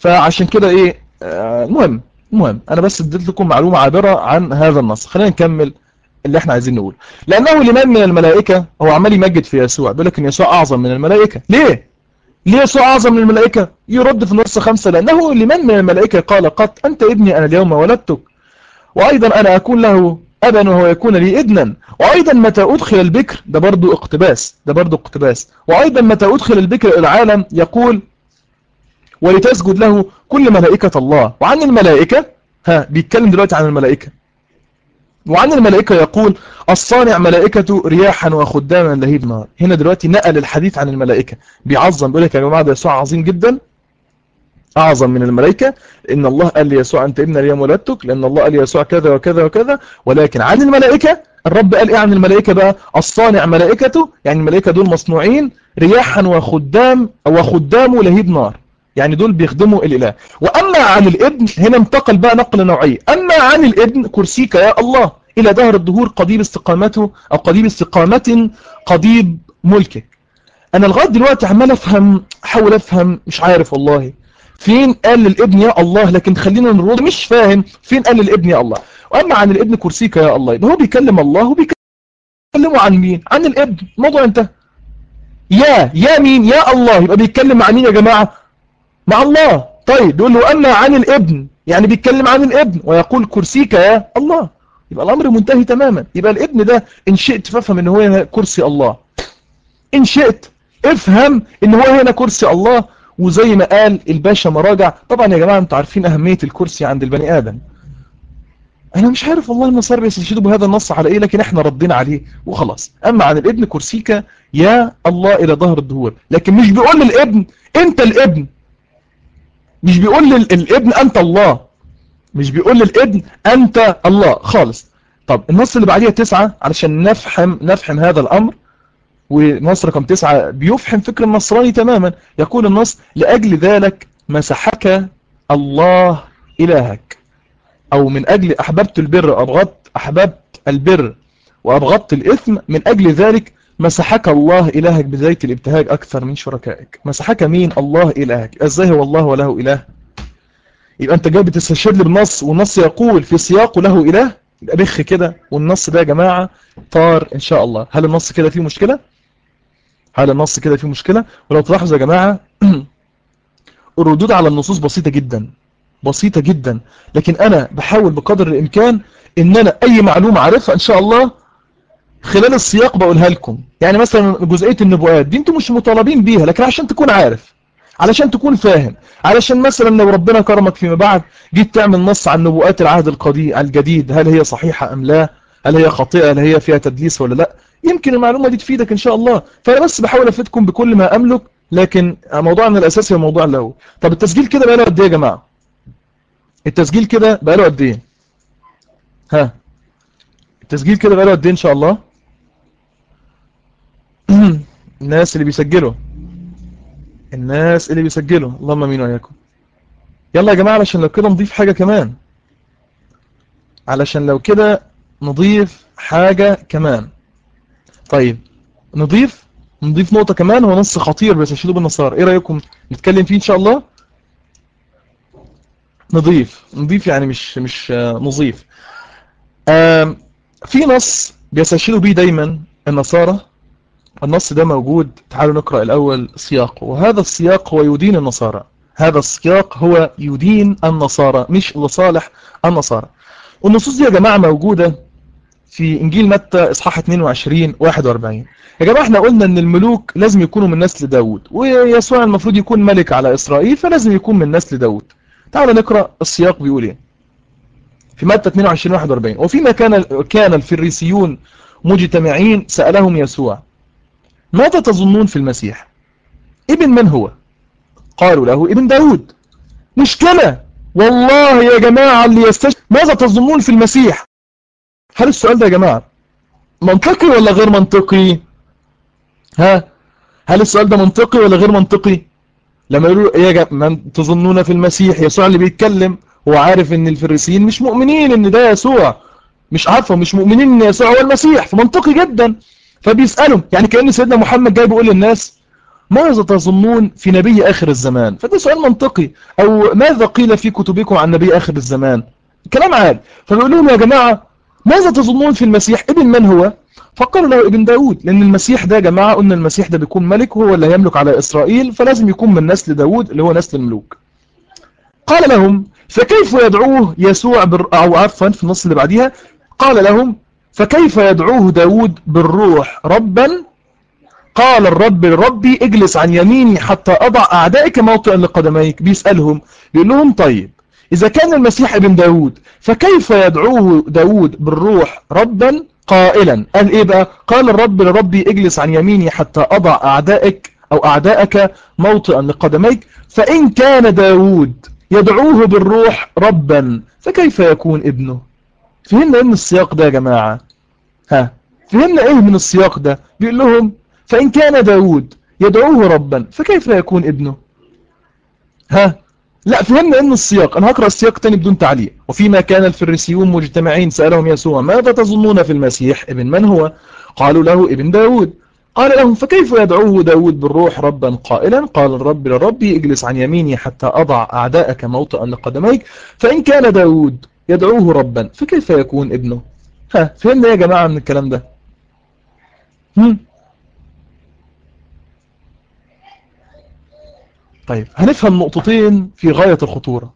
فعشان كده ايه آه، المهم المهم انا بس اديت لكم معلومة عابرة عن هذا النص خلينا نكمل اللي احنا عايزين نقول لانه لمن من الملائكة هو عمال يمجد في يسوع بيقول لك ان يسوع اعظم من الملائكة ليه ليه يسوع اعظم من الملائكة يرد في نص خمسة لانه لمن من الملائكة قال قط انت ابني انا اليوم ولدتك وايضا انا اكون له ابا وهو يكون لي ابنا وايضا متى ادخل البكر ده برضو اقتباس ده برضو اقتباس وايضا متى ادخل البكر الى العالم يقول ولتسجد له كل ملائكة الله وعن الملائكة ها بيتكلم دلوقتي عن الملائكة وعن الملائكة يقول الصانع ملائكة رياحا وخداما لهيب نار هنا دلوقتي نقل الحديث عن الملائكة بيعظم بيقول لك يا جماعة ده يسوع عظيم جدا أعظم من الملائكة إن الله قال ليسوع أنت ابن اليوم ولدتك لأن الله قال ليسوع كذا وكذا وكذا ولكن عن الملائكة الرب قال إيه عن الملائكة بقى الصانع ملائكته يعني الملائكة دول مصنوعين رياحا وخدام وخدام لهيب نار يعني دول بيخدموا الإله وأما عن الابن هنا انتقل بقى نقل نوعي أما عن الابن كرسيك يا الله إلى دهر الدهور قضيب استقامته أو قضيب استقامة قضيب ملكك أنا لغاية دلوقتي عمال أفهم حاول أفهم مش عارف والله فين قال للابن يا الله لكن خلينا نرد مش فاهم فين قال للابن يا الله وأما عن الابن كرسيك يا الله يبقى هو بيكلم الله وبيكلمه عن مين عن الابن الموضوع انتهى يا يا مين يا الله يبقى بيتكلم مع مين يا جماعة مع الله طيب يقول له أما عن الابن يعني بيتكلم عن الابن ويقول كرسيك يا الله يبقى الأمر منتهي تماما يبقى الابن ده إن شئت فافهم إن هو هنا كرسي الله إن شئت افهم إن هو هنا كرسي الله وزي ما قال الباشا مراجع طبعا يا جماعة انتوا عارفين أهمية الكرسي عند البني آدم أنا مش عارف والله النصارى بيستشهدوا بهذا النص على إيه لكن إحنا ردينا عليه وخلاص أما عن الابن كرسيك يا الله إلى ظهر الدهور لكن مش بيقول للابن أنت الابن مش بيقول للابن أنت الله مش بيقول للابن أنت الله خالص طب النص اللي بعديها تسعة علشان نفهم نفهم هذا الأمر ونص رقم تسعة بيفهم فكر النصراني تماما يقول النص لأجل ذلك مسحك الله إلهك أو من أجل أحببت البر وأبغضت أحببت البر وأبغضت الإثم من أجل ذلك مسحك الله إلهك بذات الابتهاج أكثر من شركائك مسحك مين الله إلهك إزاي هو الله وله إله يبقى أنت جاي بتستشهد لي بالنص والنص يقول في سياقه له إله يبقى بخ كده والنص ده يا جماعة طار إن شاء الله هل النص كده فيه مشكلة هل النص كده فيه مشكلة ولو تلاحظوا يا جماعة الردود على النصوص بسيطة جدا بسيطة جدا لكن أنا بحاول بقدر الإمكان إن أنا أي معلومة عارفها إن شاء الله خلال السياق بقولها لكم يعني مثلا جزئية النبوءات دي انتم مش مطالبين بيها لكن عشان تكون عارف علشان تكون فاهم علشان مثلا لو ربنا كرمك فيما بعد جيت تعمل نص عن نبوءات العهد القديم الجديد هل هي صحيحة أم لا هل هي خاطئة هل هي فيها تدليس ولا لا يمكن المعلومة دي تفيدك إن شاء الله فأنا بس بحاول أفيدكم بكل ما أملك لكن موضوعنا الأساسي هو موضوع الأول طب التسجيل كده بقاله قد إيه يا جماعة التسجيل كده بقاله قد إيه ها التسجيل كده بقاله قد إيه إن شاء الله الناس اللي بيسجلوا الناس اللي بيسجلوا اللهم امين وإياكم يلا يا جماعة علشان لو كده نضيف حاجة كمان علشان لو كده نضيف حاجة كمان طيب نضيف نضيف نقطة كمان هو نص خطير بس يشيلوا بالنصارى ايه رأيكم نتكلم فيه ان شاء الله نضيف نضيف يعني مش مش نضيف في نص بيستشهدوا بيه دايما النصارى النص ده موجود تعالوا نقرأ الأول سياقه وهذا السياق هو يدين النصارى هذا السياق هو يدين النصارى مش لصالح النصارى والنصوص دي يا جماعة موجودة في إنجيل متى إصحاح 22 41 يا جماعة احنا قلنا ان الملوك لازم يكونوا من نسل داود ويسوع المفروض يكون ملك على إسرائيل فلازم يكون من نسل داود تعالوا نقرأ السياق بيقول ايه في متى 22 41 وفيما كان كان الفريسيون مجتمعين سألهم يسوع ماذا تظنون في المسيح ابن من هو قالوا له ابن داود مشكلة والله يا جماعة اللي يستشف ماذا تظنون في المسيح هل السؤال ده يا جماعة منطقي ولا غير منطقي ها هل السؤال ده منطقي ولا غير منطقي لما يقولوا ايه يا جماعة من تظنون في المسيح يسوع اللي بيتكلم هو عارف ان الفريسيين مش مؤمنين ان ده يسوع مش عارفه مش مؤمنين ان يسوع هو المسيح فمنطقي جدا فبيسألهم يعني كأن سيدنا محمد جاي بيقول للناس ماذا تظنون في نبي آخر الزمان فده سؤال منطقي أو ماذا قيل في كتبكم عن نبي آخر الزمان كلام عاد فبيقول لهم يا جماعة ماذا تظنون في المسيح ابن من هو فقالوا له ابن داود لأن المسيح ده يا جماعة قلنا المسيح ده بيكون ملك وهو اللي يملك على إسرائيل فلازم يكون من نسل داود اللي هو نسل الملوك قال لهم فكيف يدعوه يسوع بر... أو عفوا في النص اللي بعديها قال لهم فكيف يدعوه داود بالروح ربا قال الرب لربي اجلس عن يميني حتى أضع أعدائك موطئا لقدميك بيسألهم يقول لهم طيب إذا كان المسيح ابن داود فكيف يدعوه داود بالروح ربا قائلا قال إيه بقى قال الرب لربي اجلس عن يميني حتى أضع أعدائك أو أعدائك موطئا لقدميك فإن كان داود يدعوه بالروح ربا فكيف يكون ابنه فهمنا ايه من السياق ده يا جماعة ها فهمنا ايه من السياق ده بيقول لهم فإن كان داود يدعوه ربا فكيف يكون ابنه ها لا فهمنا ان السياق انا هقرأ السياق تاني بدون تعليق وفيما كان الفريسيون مجتمعين سألهم يسوع ماذا تظنون في المسيح ابن من هو قالوا له ابن داود قال لهم فكيف يدعوه داود بالروح ربا قائلا قال الرب لربي اجلس عن يميني حتى أضع أعداءك موطئا لقدميك فإن كان داود يدعوه ربا فكيف يكون ابنه ها فهمنا يا جماعة من الكلام ده هم؟ طيب هنفهم نقطتين في غاية الخطورة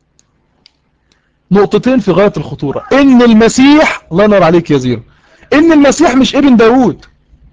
نقطتين في غاية الخطورة ان المسيح الله ينور عليك يا زيرو ان المسيح مش ابن داود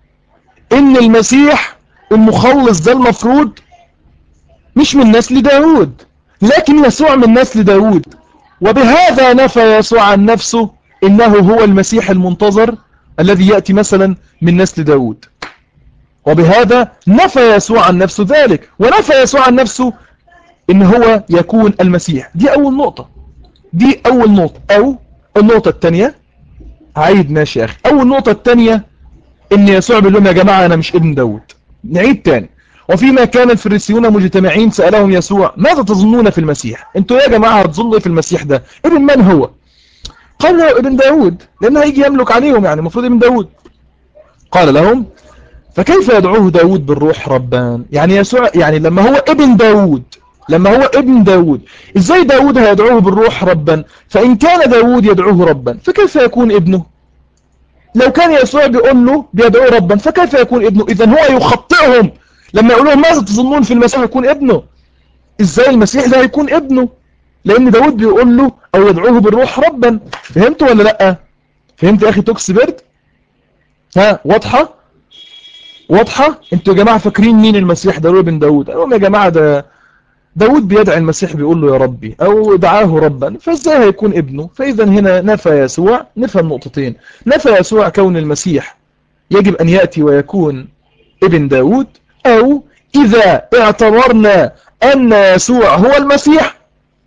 ان المسيح المخلص ده المفروض مش من نسل داود لكن يسوع من نسل داود وبهذا نفى يسوع عن نفسه انه هو المسيح المنتظر الذي يأتي مثلا من نسل داود وبهذا نفى يسوع عن نفسه ذلك ونفى يسوع عن نفسه ان هو يكون المسيح دي اول نقطة دي اول نقطة او النقطة الثانية عيد ماشي يا اخي اول نقطة الثانية ان يسوع بيقول لهم يا جماعة انا مش ابن داود نعيد تاني وفيما كان الفريسيون مجتمعين سألهم يسوع ماذا تظنون في المسيح انتوا يا جماعة هتظنوا في المسيح ده ابن من هو قال له ابن داود لانه هيجي يملك عليهم يعني المفروض ابن داود قال لهم فكيف يدعوه داود بالروح ربان يعني يسوع يعني لما هو ابن داود لما هو ابن داود ازاي داود هيدعوه بالروح ربا فان كان داود يدعوه ربا فكيف يكون ابنه لو كان يسوع بيقول له بيدعوه ربا فكيف يكون ابنه اذا هو يخطئهم لما يقول لهم ماذا تظنون في المسيح يكون ابنه ازاي المسيح ده هيكون ابنه لان داود بيقول له او يدعوه بالروح ربا فهمت ولا لا فهمت يا اخي توكس بيرد ها واضحه واضحه انتوا يا جماعه فاكرين مين المسيح ده ابن داود قالوا يا جماعه ده داود بيدعي المسيح بيقول له يا ربي او دعاه ربا فازاي هيكون ابنه فاذا هنا نفى يسوع نفهم نقطتين نفى يسوع كون المسيح يجب ان ياتي ويكون ابن داود او اذا اعتبرنا ان يسوع هو المسيح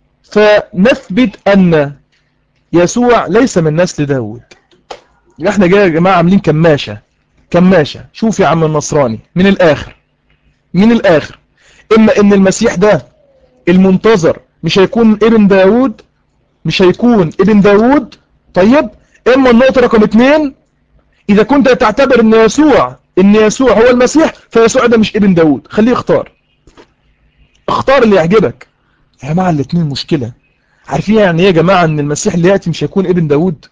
فنثبت ان يسوع ليس من نسل داود احنا جاي يا جماعه عاملين كماشه كماشه شوف يا عم النصراني من الاخر من الاخر اما ان المسيح ده المنتظر مش هيكون ابن داود مش هيكون ابن داود طيب اما النقطة رقم اتنين اذا كنت تعتبر ان يسوع ان يسوع هو المسيح فيسوع ده مش ابن داود خليه يختار اختار اللي يعجبك يا جماعة الاتنين مشكلة عارفين يعني ايه يا جماعة ان المسيح اللي يأتي مش هيكون ابن داود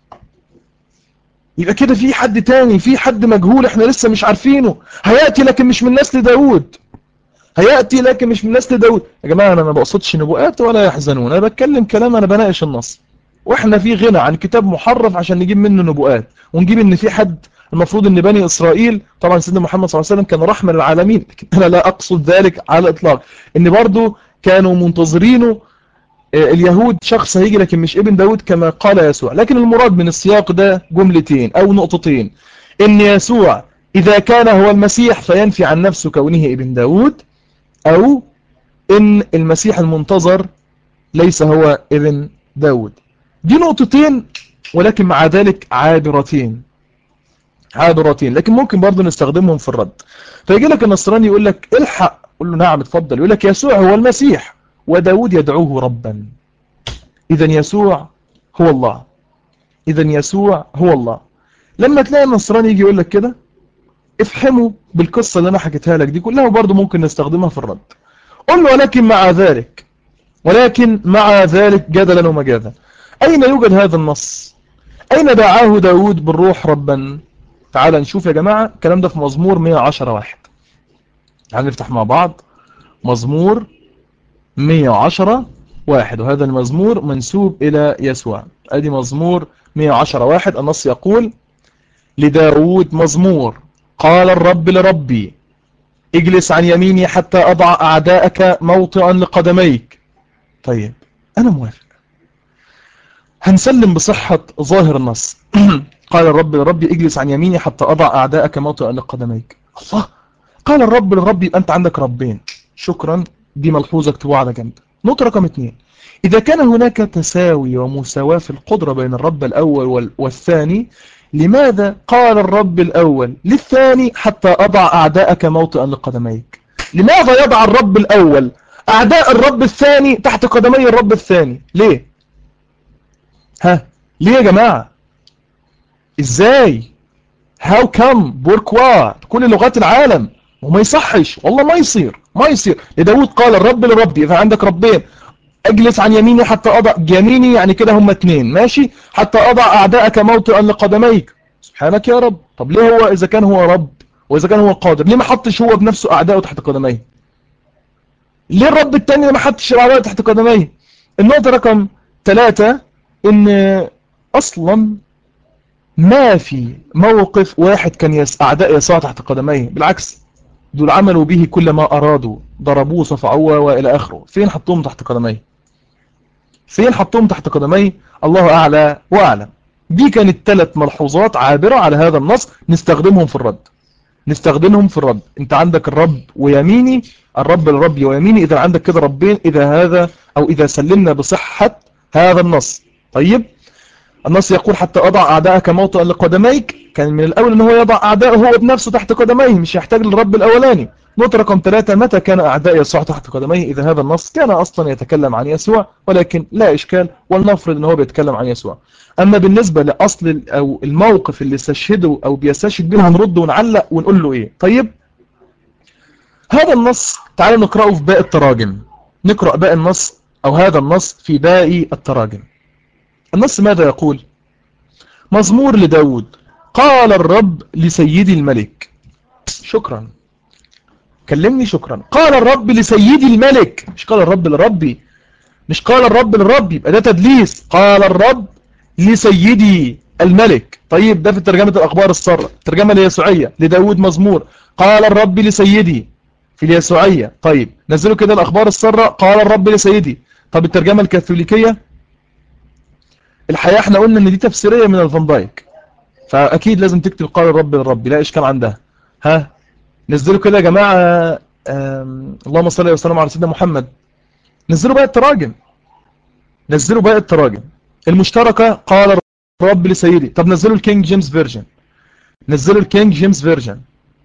يبقى كده في حد تاني في حد مجهول احنا لسه مش عارفينه هيأتي لكن مش من نسل داود هيأتي لكن مش من نسل داود يا جماعة أنا ما بقصدش نبوءات ولا يحزنون أنا بتكلم كلام أنا بناقش النص وإحنا في غنى عن كتاب محرف عشان نجيب منه نبوءات ونجيب إن في حد المفروض إن بني إسرائيل طبعا سيدنا محمد صلى الله عليه وسلم كان رحمة للعالمين لكن أنا لا أقصد ذلك على الإطلاق إن برضو كانوا منتظرينه اليهود شخص هيجي لكن مش ابن داود كما قال يسوع لكن المراد من السياق ده جملتين أو نقطتين إن يسوع إذا كان هو المسيح فينفي عن نفسه كونه ابن داود أو إن المسيح المنتظر ليس هو ابن داود دي نقطتين ولكن مع ذلك عابرتين عابرتين لكن ممكن برضو نستخدمهم في الرد فيجي لك النصراني يقول لك الحق قول له نعم اتفضل يقول لك يسوع هو المسيح وداود يدعوه ربا إذا يسوع هو الله إذا يسوع هو الله لما تلاقي النصراني يجي يقول لك كده افهموا بالقصة اللي انا حكيتها لك دي كلها وبرضه ممكن نستخدمها في الرد قل له ولكن مع ذلك ولكن مع ذلك جدلا ومجازا اين يوجد هذا النص اين دعاه داود بالروح ربا تعال نشوف يا جماعة الكلام ده في مزمور 110 واحد تعال نفتح مع بعض مزمور 110 واحد وهذا المزمور منسوب إلى يسوع أدي مزمور 110 واحد النص يقول لداود مزمور قال الرب لربي اجلس عن يميني حتى أضع أعداءك موطئا لقدميك طيب أنا موافق هنسلم بصحة ظاهر النص قال الرب لربي اجلس عن يميني حتى أضع أعداءك موطئا لقدميك الله قال الرب للرب يبقى أنت عندك ربين شكرا دي ملحوظة اكتبوها على جنب نقطة رقم اثنين إذا كان هناك تساوي ومساواة في القدرة بين الرب الأول والثاني لماذا قال الرب الأول للثاني حتى أضع أعداءك موطئا لقدميك لماذا يضع الرب الأول أعداء الرب الثاني تحت قدمي الرب الثاني ليه ها ليه يا جماعة ازاي هاو كم بوركوا كل لغات العالم وما يصحش والله ما يصير ما يصير لداود قال الرب لربي إذا عندك ربين اجلس عن يميني حتى أضع يميني يعني كده هم اتنين ماشي حتى أضع أعداءك موطئا لقدميك سبحانك يا رب طب ليه هو إذا كان هو رب وإذا كان هو قادر ليه ما حطش هو بنفسه أعداءه تحت قدميه ليه الرب التاني ما حطش الأعداء تحت قدميه النقطة رقم ثلاثة إن أصلا ما في موقف واحد كان يس أعداء يسوع تحت قدميه بالعكس دول عملوا به كل ما أرادوا ضربوه صفعوه وإلى آخره فين حطوهم تحت قدميه فين حطوهم تحت قدميه الله أعلى وأعلم دي كانت ثلاث ملحوظات عابرة على هذا النص نستخدمهم في الرد نستخدمهم في الرد انت عندك الرب ويميني الرب الرب ويميني اذا عندك كده ربين اذا هذا او اذا سلمنا بصحة هذا النص طيب النص يقول حتى أضع أعداءك موطئا لقدميك كان من الأول أنه يضع أعداءه هو بنفسه تحت قدميه مش يحتاج للرب الأولاني نقطة رقم ثلاثة متى كان أعداء يسوع تحت قدميه إذا هذا النص كان أصلا يتكلم عن يسوع ولكن لا إشكال ولنفرض أنه بيتكلم عن يسوع أما بالنسبة لأصل أو الموقف اللي استشهده أو بيستشهد به هنرد ونعلق ونقول له إيه طيب هذا النص تعالوا نقرأه في باقي التراجم نقرأ باقي النص أو هذا النص في باقي التراجم النص ماذا يقول مزمور لداود قال الرب لسيدي الملك شكرا كلمني شكرا قال الرب لسيدي الملك مش قال الرب لربي مش قال الرب للرب يبقى ده تدليس قال الرب لسيدي الملك طيب ده في ترجمة الأخبار السارة الترجمة اليسوعية لداود مزمور قال الرب لسيدي في اليسوعية طيب نزلوا كده الأخبار السارة قال الرب لسيدي طب الترجمة الكاثوليكية الحقيقة احنا قلنا ان دي تفسيرية من الفان دايك فاكيد لازم تكتب قال الرب للرب لا اشكال عندها ها نزلوا كده يا جماعة اللهم صل وسلم على سيدنا محمد نزلوا بقى التراجم نزلوا بقى التراجم المشتركة قال الرب لسيدي طب نزلوا الكينج جيمس فيرجن نزلوا الكينج جيمس فيرجن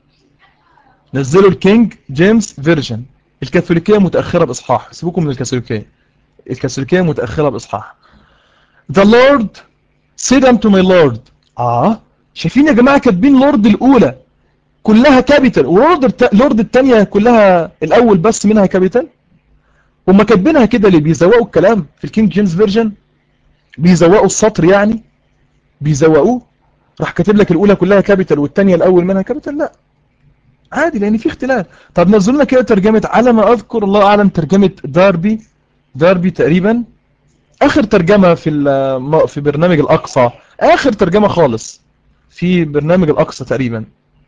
نزلوا الكينج جيمس فيرجن الكاثوليكية متأخرة بإصحاح سيبوكم من الكاثوليكية الكاثوليكية متأخرة بإصحاح The Lord said unto my Lord آه شايفين يا جماعة كاتبين لورد الأولى كلها كابيتال ولورد لورد الثانية كلها الأول بس منها كابيتال هم كاتبينها كده اللي بيزوقوا الكلام في الكينج جيمس فيرجن بيزوقوا السطر يعني بيزوقوه راح كاتب لك الأولى كلها كابيتال والثانية الأول منها كابيتال لا عادي لأن في اختلاف طب نزلوا لنا كده ترجمة على ما أذكر الله أعلم ترجمة داربي داربي تقريبا اخر ترجمة في في برنامج الاقصى اخر ترجمة خالص في برنامج الاقصى تقريبا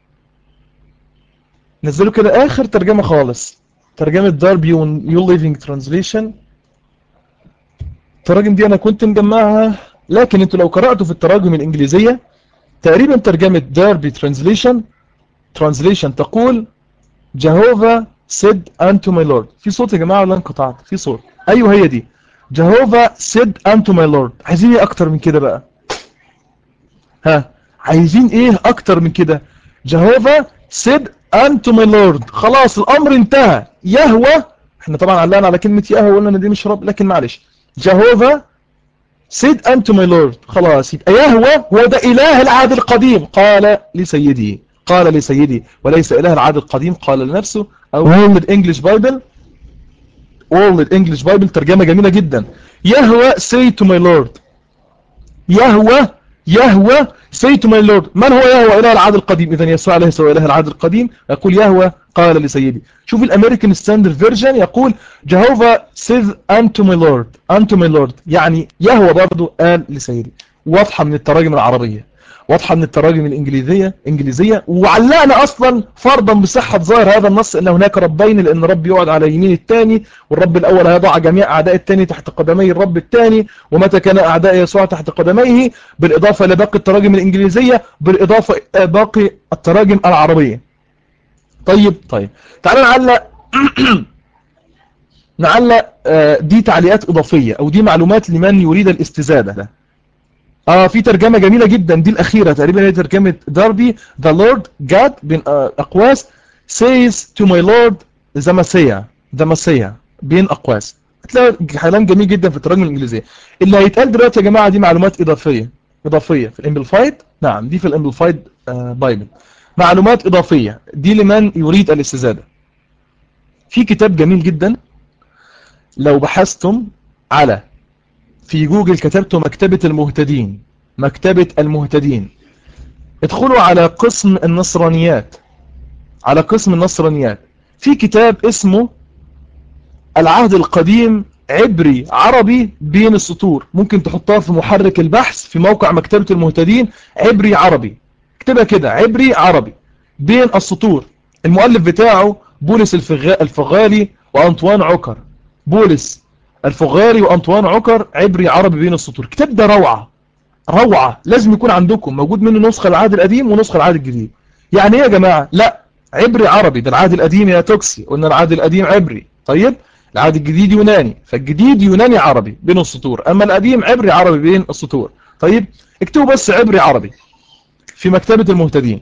نزلوا كده اخر ترجمة خالص ترجمة داربي يو ليفينج ترانزليشن التراجم دي انا كنت مجمعها لكن انتوا لو قرأتوا في التراجم الانجليزية تقريبا ترجمة داربي ترانزليشن ترانزليشن تقول جهوفا سيد unto my lord في صوت يا جماعة ولا انقطعت في صوت ايوه هي دي جهوفا سيد unto my lord عايزين ايه اكتر من كده بقى ها عايزين ايه اكتر من كده جهوفا سيد unto my lord خلاص الامر انتهى يهوى احنا طبعا علقنا على كلمة يهوى وقلنا ان دي مش رب لكن معلش جهوفا سيد unto my lord خلاص يبقى يهوى هو ده اله العهد القديم قال لسيدي قال لسيدي وليس إله العهد القديم قال لنفسه أو World English Bible World English Bible ترجمة جميلة جدا يهوى say to my Lord يهوى يهوى say to my Lord من هو يهوى إله العهد القديم إذا يسوع عليه سوى إله العهد القديم يقول يهوى قال لسيدي شوف الأمريكان ستاندرد فيرجن يقول جهوفا says unto my Lord unto my Lord يعني يهوى برضو قال لسيدي واضحة من التراجم العربية واضحة من التراجم الإنجليزية إنجليزية وعلقنا أصلا فرضا بصحة ظاهر هذا النص أن هناك ربين لأن رب يقعد على يمين الثاني والرب الأول هيضع جميع أعداء الثاني تحت قدمي الرب الثاني ومتى كان أعداء يسوع تحت قدميه بالإضافة لباقي التراجم الإنجليزية بالإضافة إلى باقي التراجم العربية طيب طيب تعالى نعلق نعلق دي تعليقات إضافية أو دي معلومات لمن يريد الاستزادة اه في ترجمة جميلة جدا دي الأخيرة تقريبا هي ترجمة داربي The Lord God بين أقواس says to my Lord the Messiah the Messiah بين أقواس هتلاقي كلام جميل جدا في الترجمة الإنجليزية اللي هيتقال دلوقتي يا جماعة دي معلومات إضافية إضافية في الإمبلفايد نعم دي في الإمبلفايد بايبل معلومات إضافية دي لمن يريد الاستزادة في كتاب جميل جدا لو بحثتم على في جوجل كتبتوا مكتبة المهتدين مكتبة المهتدين ادخلوا على قسم النصرانيات على قسم النصرانيات في كتاب اسمه العهد القديم عبري عربي بين السطور ممكن تحطها في محرك البحث في موقع مكتبة المهتدين عبري عربي اكتبها كده عبري عربي بين السطور المؤلف بتاعه بولس الفغالي وأنطوان عكر بولس الفغاري وأنطوان عكر عبري عربي بين السطور كتاب ده روعة روعة لازم يكون عندكم موجود منه نسخة العهد القديم ونسخة العهد الجديد يعني ايه يا جماعة لا عبري عربي ده العهد القديم يا توكسي قلنا العهد القديم عبري طيب العهد الجديد يوناني فالجديد يوناني عربي بين السطور أما القديم عبري عربي بين السطور طيب اكتبوا بس عبري عربي في مكتبة المهتدين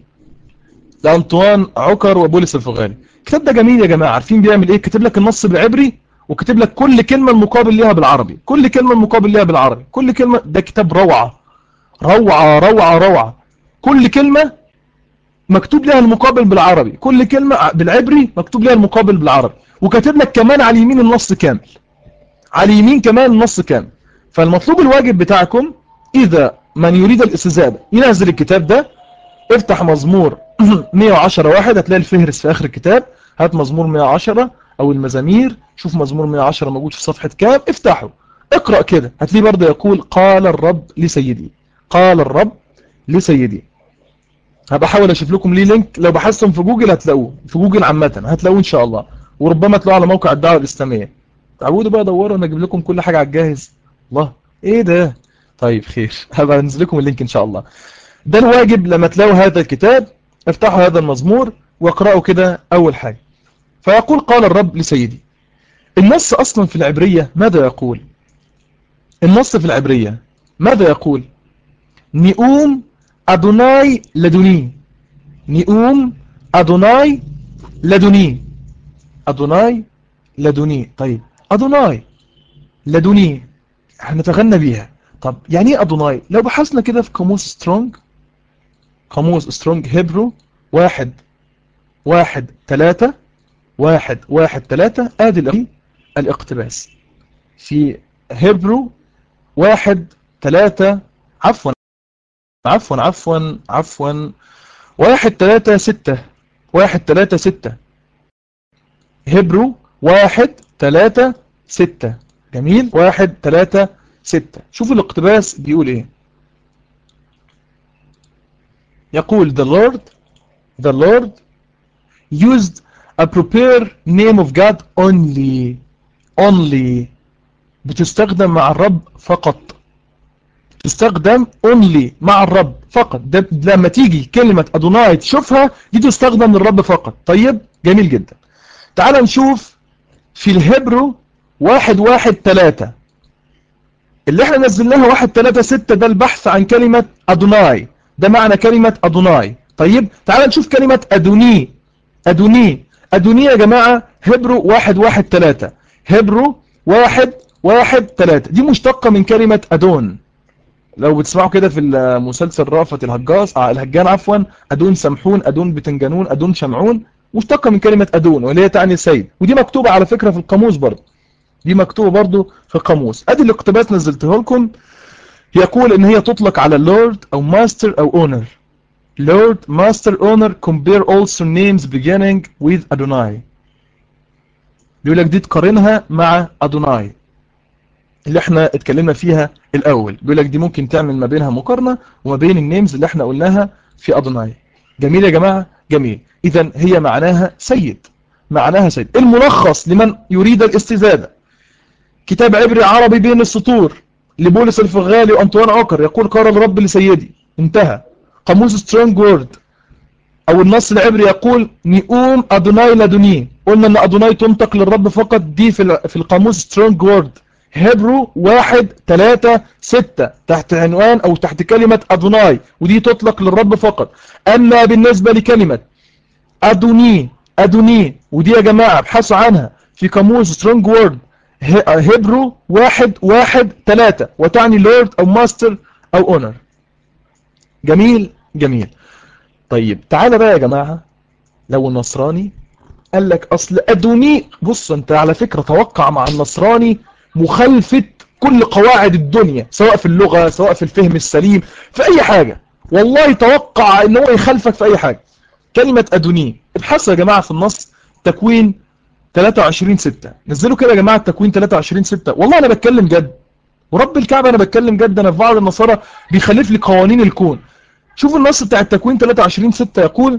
لأنطوان عكر وبولس الفغالي الكتاب ده جميل يا جماعة عارفين بيعمل ايه كتب لك النص بالعبري وكتب لك كل كلمة المقابل ليها بالعربي كل كلمة المقابل ليها بالعربي كل كلمة ده كتاب روعة روعة روعة روعة كل كلمة مكتوب لها المقابل بالعربي كل كلمة بالعبري مكتوب لها المقابل بالعربي وكاتب لك كمان على اليمين النص كامل على اليمين كمان النص كامل فالمطلوب الواجب بتاعكم إذا من يريد الاستزادة ينزل الكتاب ده افتح مزمور 110 واحد هتلاقي الفهرس في آخر الكتاب هات مزمور 110 أو المزامير شوف مزمور 110 موجود في صفحة كام افتحه اقرأ كده هتلاقيه برضه يقول قال الرب لسيدي قال الرب لسيدي هبقى احاول اشوف لكم ليه لينك لو بحثتم في جوجل هتلاقوه في جوجل عامة هتلاقوه ان شاء الله وربما تلاقوه على موقع الدعوة الاسلامية تعودوا بقى دوروا انا اجيب لكم كل حاجة على الجاهز الله ايه ده طيب خير هبقى انزل لكم اللينك ان شاء الله ده الواجب لما تلاقوا هذا الكتاب افتحوا هذا المزمور واقرأوا كده اول حاجة فيقول قال الرب لسيدي النص اصلا في العبرية ماذا يقول النص في العبرية ماذا يقول نئوم أدوناي لدني نئوم أدوناي لدني أدوناي لدني طيب أدوناي لدني هنتغنى بيها طب يعني ايه أدوناي لو بحثنا كده في قاموس سترونج قاموس سترونج هيبرو واحد واحد تلاتة واحد واحد تلاتة ادي الاقتباس في هيبرو واحد تلاتة عفوا عفوا عفوا عفوا واحد تلاتة ستة واحد تلاتة ستة هبرو واحد تلاتة ستة جميل واحد تلاتة ستة شوفوا الاقتباس بيقول ايه يقول the Lord the Lord used a prepare name of God only only بتستخدم مع الرب فقط تستخدم only مع الرب فقط ده لما تيجي كلمة أدوناي تشوفها دي تستخدم للرب فقط طيب جميل جدا تعال نشوف في الهبرو واحد واحد تلاتة اللي احنا نزلناها واحد تلاتة ستة ده البحث عن كلمة أدوناي ده معنى كلمة أدوناي طيب تعال نشوف كلمة أدوني أدوني أدوني يا جماعة هبرو واحد واحد تلاتة هبرو واحد واحد تلاتة دي مشتقة من كلمة أدون لو بتسمعوا كده في المسلسل رأفت الهجاص آه الهجان عفوا أدون سمحون أدون بتنجانون أدون شمعون مشتقة من كلمة أدون واللي هي تعني سيد ودي مكتوبة على فكرة في القاموس برضه دي مكتوبة برضه في القاموس ادي الاقتباس نزلته لكم يقول ان هي تطلق على لورد او ماستر او اونر لورد ماستر اونر compare also names beginning with أدوناي بيقول لك دي تقارنها مع أدوناي اللي احنا اتكلمنا فيها الاول بيقول لك دي ممكن تعمل ما بينها مقارنة وما بين النيمز اللي احنا قلناها في أدوناي جميل يا جماعة جميل اذا هي معناها سيد معناها سيد الملخص لمن يريد الاستزادة كتاب عبري عربي بين السطور لبولس الفغالي وأنطوان عكر يقول قال الرب لسيدي انتهى قاموس سترونج وورد او النص العبري يقول نئوم أدوناي لدني قلنا ان أدوناي تنطق للرب فقط دي في في القاموس سترونج وورد هبرو واحد تلاتة ستة تحت عنوان او تحت كلمة أدوناي ودي تطلق للرب فقط اما بالنسبة لكلمة أدوني أدوني ودي يا جماعة ابحثوا عنها في قاموس سترونج وورد هبرو واحد واحد تلاتة وتعني لورد او ماستر او اونر جميل جميل طيب تعالى بقى يا جماعة لو النصراني قال لك اصل ادوني بص انت على فكرة توقع مع النصراني مخالفة كل قواعد الدنيا سواء في اللغة سواء في الفهم السليم في اي حاجة والله توقع ان هو يخالفك في اي حاجة كلمة ادوني ابحثوا يا جماعة في النص تكوين 23 6 نزلوا كده يا جماعة تكوين 23 6 والله انا بتكلم جد ورب الكعبة انا بتكلم جد انا في بعض النصارى بيخلف لي قوانين الكون شوفوا النص بتاع التكوين 23 6 يقول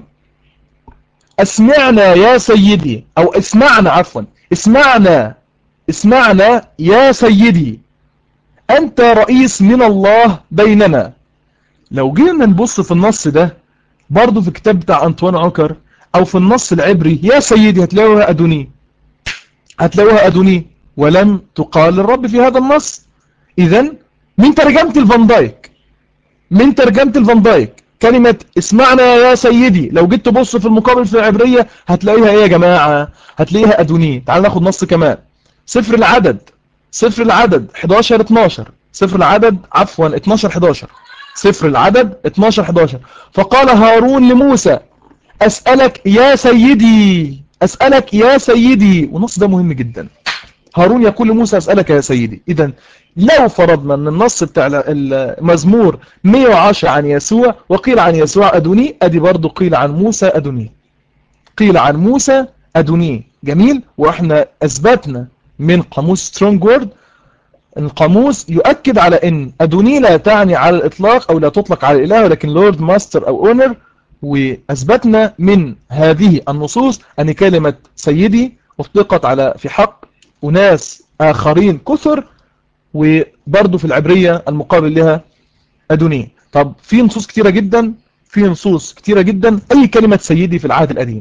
اسمعنا يا سيدي او اسمعنا عفوا اسمعنا اسمعنا يا سيدي انت رئيس من الله بيننا لو جينا نبص في النص ده برضو في كتاب بتاع انطوان عكر او في النص العبري يا سيدي هتلاقوها ادوني هتلاقوها ادوني ولم تقال للرب في هذا النص اذا من ترجمة الفان دايك من ترجمة الفان دايك كلمة اسمعنا يا سيدي لو جيت تبص في المقابل في العبرية هتلاقيها ايه يا جماعة هتلاقيها ادوني تعال ناخد نص كمان صفر العدد صفر العدد 11 12 صفر العدد عفوا 12 11 صفر العدد 12 11 فقال هارون لموسى أسألك يا سيدي أسألك يا سيدي ونص ده مهم جدا هارون يقول لموسى أسألك يا سيدي إذا لو فرضنا أن النص بتاع المزمور 110 عن يسوع وقيل عن يسوع أدوني أدي برضو قيل عن موسى أدوني قيل عن موسى أدوني جميل وإحنا أثبتنا من قاموس سترونج وورد القاموس يؤكد على أن أدوني لا تعني على الإطلاق أو لا تطلق على الإله ولكن لورد ماستر أو أونر وأثبتنا من هذه النصوص أن كلمة سيدي اطلقت على في حق أناس آخرين كثر وبرضو في العبرية المقابل لها أدوني طب في نصوص كتيرة جدا في نصوص كتيرة جدا أي كلمة سيدي في العهد القديم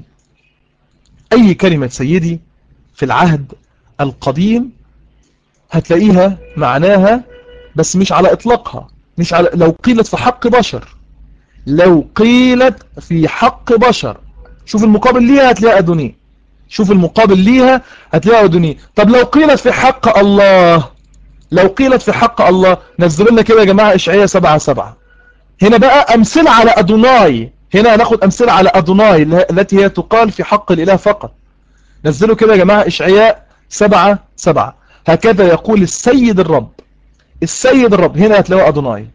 أي كلمة سيدي في العهد القديم هتلاقيها معناها بس مش على إطلاقها مش على لو قيلت في حق بشر لو قيلت في حق بشر شوف المقابل ليها هتلاقي أدوني شوف المقابل ليها هتلاقي أدوني طب لو قيلت في حق الله لو قيلت في حق الله نزلوا لنا كده يا جماعة إشعية سبعة سبعة هنا بقى أمثلة على أدوناي هنا هناخد أمثلة على أدوناي التي هي تقال في حق الإله فقط نزلوا كده يا جماعة إشعياء سبعة سبعة هكذا يقول السيد الرب السيد الرب هنا هتلاقوا أدوناي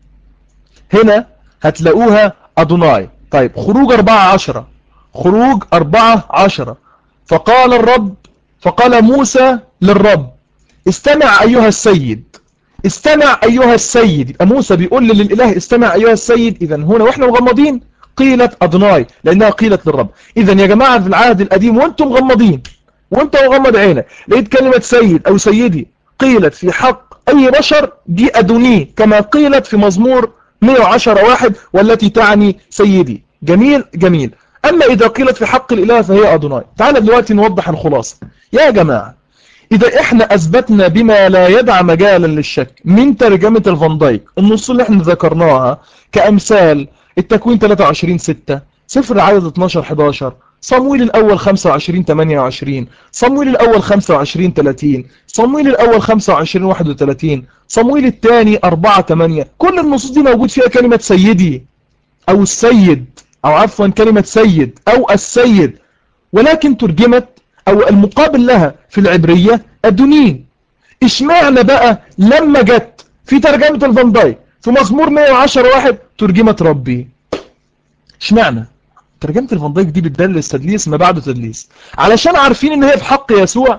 هنا هتلاقوها أدوناي طيب خروج أربعة عشرة خروج أربعة عشرة فقال الرب فقال موسى للرب استمع أيها السيد استمع أيها السيد يبقى موسى بيقول للإله استمع أيها السيد إذا هنا وإحنا مغمضين قيلت أدوناي لأنها قيلت للرب إذا يا جماعة في العهد القديم وأنتم مغمضين وأنت مغمض عينك لقيت كلمة سيد أو سيدي قيلت في حق أي بشر دي أدوني كما قيلت في مزمور 110 واحد والتي تعني سيدي جميل جميل أما إذا قيلت في حق الإله فهي أدوناي تعال دلوقتي نوضح الخلاصة يا جماعة إذا إحنا أثبتنا بما لا يدع مجالا للشك من ترجمة الفان دايك النصوص اللي إحنا ذكرناها كأمثال التكوين 23 6 سفر العدد 12 11 صمويل الأول 25 28 صمويل الأول 25 30 صمويل الأول 25 31 صمويل الثاني 4 8 كل النصوص دي موجود فيها كلمة سيدي أو السيد أو عفوا كلمة سيد أو السيد ولكن ترجمت أو المقابل لها في العبرية أدونين اشمعنى بقى لما جت في ترجمة الفان دايك في مزمور 110 واحد ترجمة ربي اشمعنى ترجمة الفان دايك دي بتدلس تدليس ما بعده تدليس علشان عارفين ان هي في حق يسوع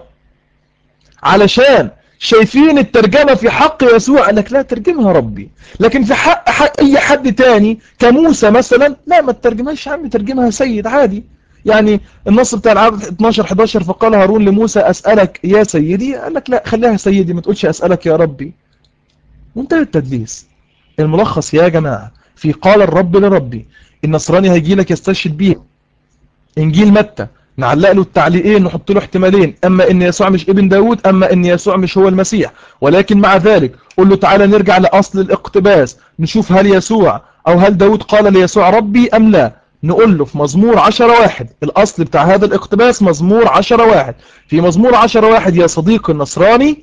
علشان شايفين الترجمة في حق يسوع قال لك لا ترجمها ربي لكن في حق, حق اي حد تاني كموسى مثلا لا ما ترجمهاش يا عم ترجمها سيد عادي يعني النص بتاع العدد 12 11 فقال هارون لموسى أسألك يا سيدي قال لك لا خليها سيدي ما تقولش أسألك يا ربي منتهى التدليس الملخص يا جماعة في قال الرب لربي النصراني هيجي لك يستشهد بيه انجيل متى نعلق له التعليقين نحط له احتمالين اما ان يسوع مش ابن داود اما ان يسوع مش هو المسيح ولكن مع ذلك قل له تعالى نرجع لاصل الاقتباس نشوف هل يسوع او هل داود قال ليسوع ربي ام لا نقول له في مزمور عشرة واحد الأصل بتاع هذا الاقتباس مزمور عشرة واحد في مزمور عشرة واحد يا صديق النصراني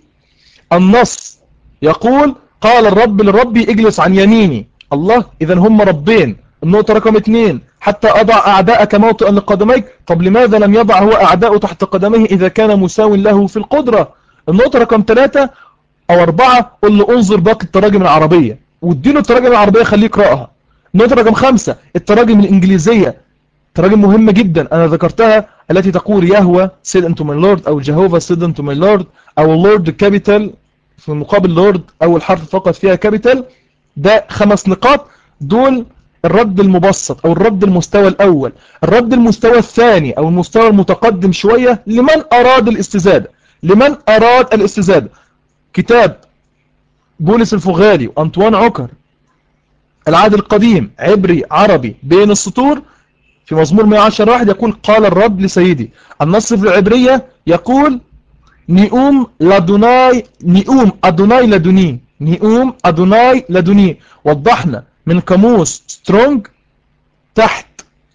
النص يقول قال الرب للرب اجلس عن يميني الله إذا هم ربين النقطة رقم اثنين حتى أضع أعداءك موطئا لقدميك طب لماذا لم يضع هو أعداءه تحت قدميه إذا كان مساو له في القدرة النقطة رقم ثلاثة أو أربعة قل له انظر باقي التراجم العربية واديله التراجم العربية خليه يقرأها النقطة رقم خمسة التراجم الإنجليزية تراجم مهمة جدا أنا ذكرتها التي تقول يهوى سيد أنتو ماي لورد أو جهوفا سيد أنتو ماي لورد أو اللورد كابيتال في مقابل لورد أول حرف فقط فيها كابيتال ده خمس نقاط دول الرد المبسط أو الرد المستوى الأول الرد المستوى الثاني أو المستوى المتقدم شوية لمن أراد الاستزادة لمن أراد الاستزادة كتاب بولس الفغالي وأنطوان عكر العهد القديم عبري عربي بين السطور في مزمور 110 واحد يقول قال الرب لسيدي النص في العبرية يقول نيوم لدوناي نيوم أدوناي لدوني نيوم أدوناي لدوني وضحنا من قاموس سترونج تحت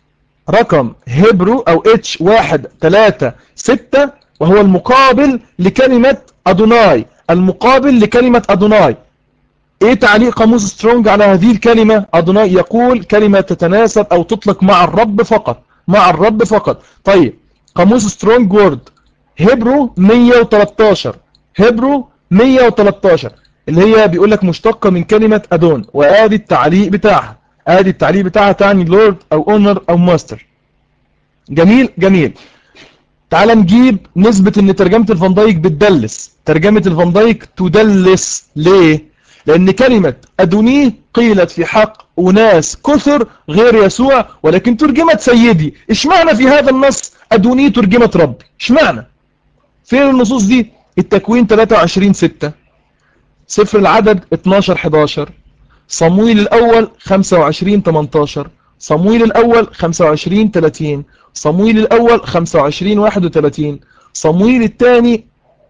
رقم هبرو أو اتش واحد ثلاثة ستة وهو المقابل لكلمة أدوناي المقابل لكلمة أدوناي ايه تعليق قاموس سترونج على هذه الكلمة أدوناي يقول كلمة تتناسب أو تطلق مع الرب فقط مع الرب فقط طيب قاموس سترونج وورد هبرو 113 هبرو 113 اللي هي بيقول لك مشتقة من كلمة أدون وآدي التعليق بتاعها آدي التعليق بتاعها تعني لورد أو اونر أو ماستر جميل جميل تعال نجيب نسبة ان ترجمة الفان دايك بتدلس ترجمة الفان دايك تدلس ليه لأن كلمة أدوني قيلت في حق أناس كثر غير يسوع ولكن ترجمت سيدي اشمعنى في هذا النص أدوني ترجمت ربي اشمعنى فين النصوص دي التكوين 23 6 سفر العدد 12 11 صمويل الأول 25 18 صمويل الأول 25 30 صمويل الأول 25 31 صمويل الثاني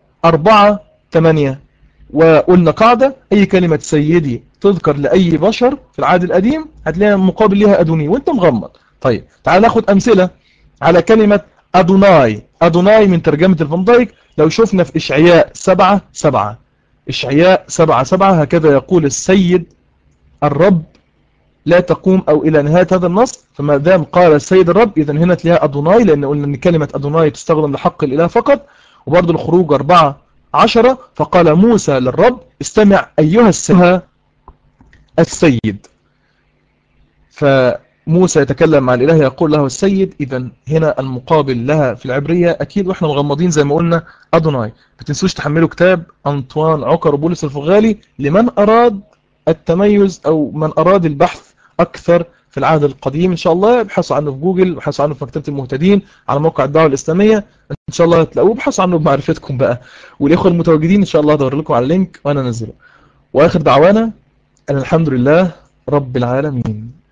4 8 وقلنا قاعدة أي كلمة سيدي تذكر لأي بشر في العهد القديم هتلاقيها مقابل لها أدوني وانت مغمض طيب تعال ناخد أمثلة على كلمة أدوناي أدوناي من ترجمة الفان دايك لو شفنا في إشعياء 7 7 إشعياء 7 7 هكذا يقول السيد الرب لا تقوم أو إلى نهاية هذا النص فما دام قال السيد الرب إذا هنا تلاقيها أدوناي لأن قلنا أن كلمة أدوناي تستخدم لحق الإله فقط وبرضه الخروج 4 عشرة فقال موسى للرب استمع أيها السها السيد فموسى يتكلم مع الإله يقول له السيد إذا هنا المقابل لها في العبرية أكيد وإحنا مغمضين زي ما قلنا أدوناي ما تنسوش تحملوا كتاب أنطوان عكر بولس الفغالي لمن أراد التميز أو من أراد البحث أكثر في العهد القديم إن شاء الله ابحثوا عنه في جوجل ابحثوا عنه في مكتبة المهتدين على موقع الدعوة الإسلامية إن شاء الله هتلاقوه ابحثوا عنه بمعرفتكم بقى والإخوة المتواجدين إن شاء الله هدور لكم على اللينك وأنا أنزله وآخر دعوانا أن الحمد لله رب العالمين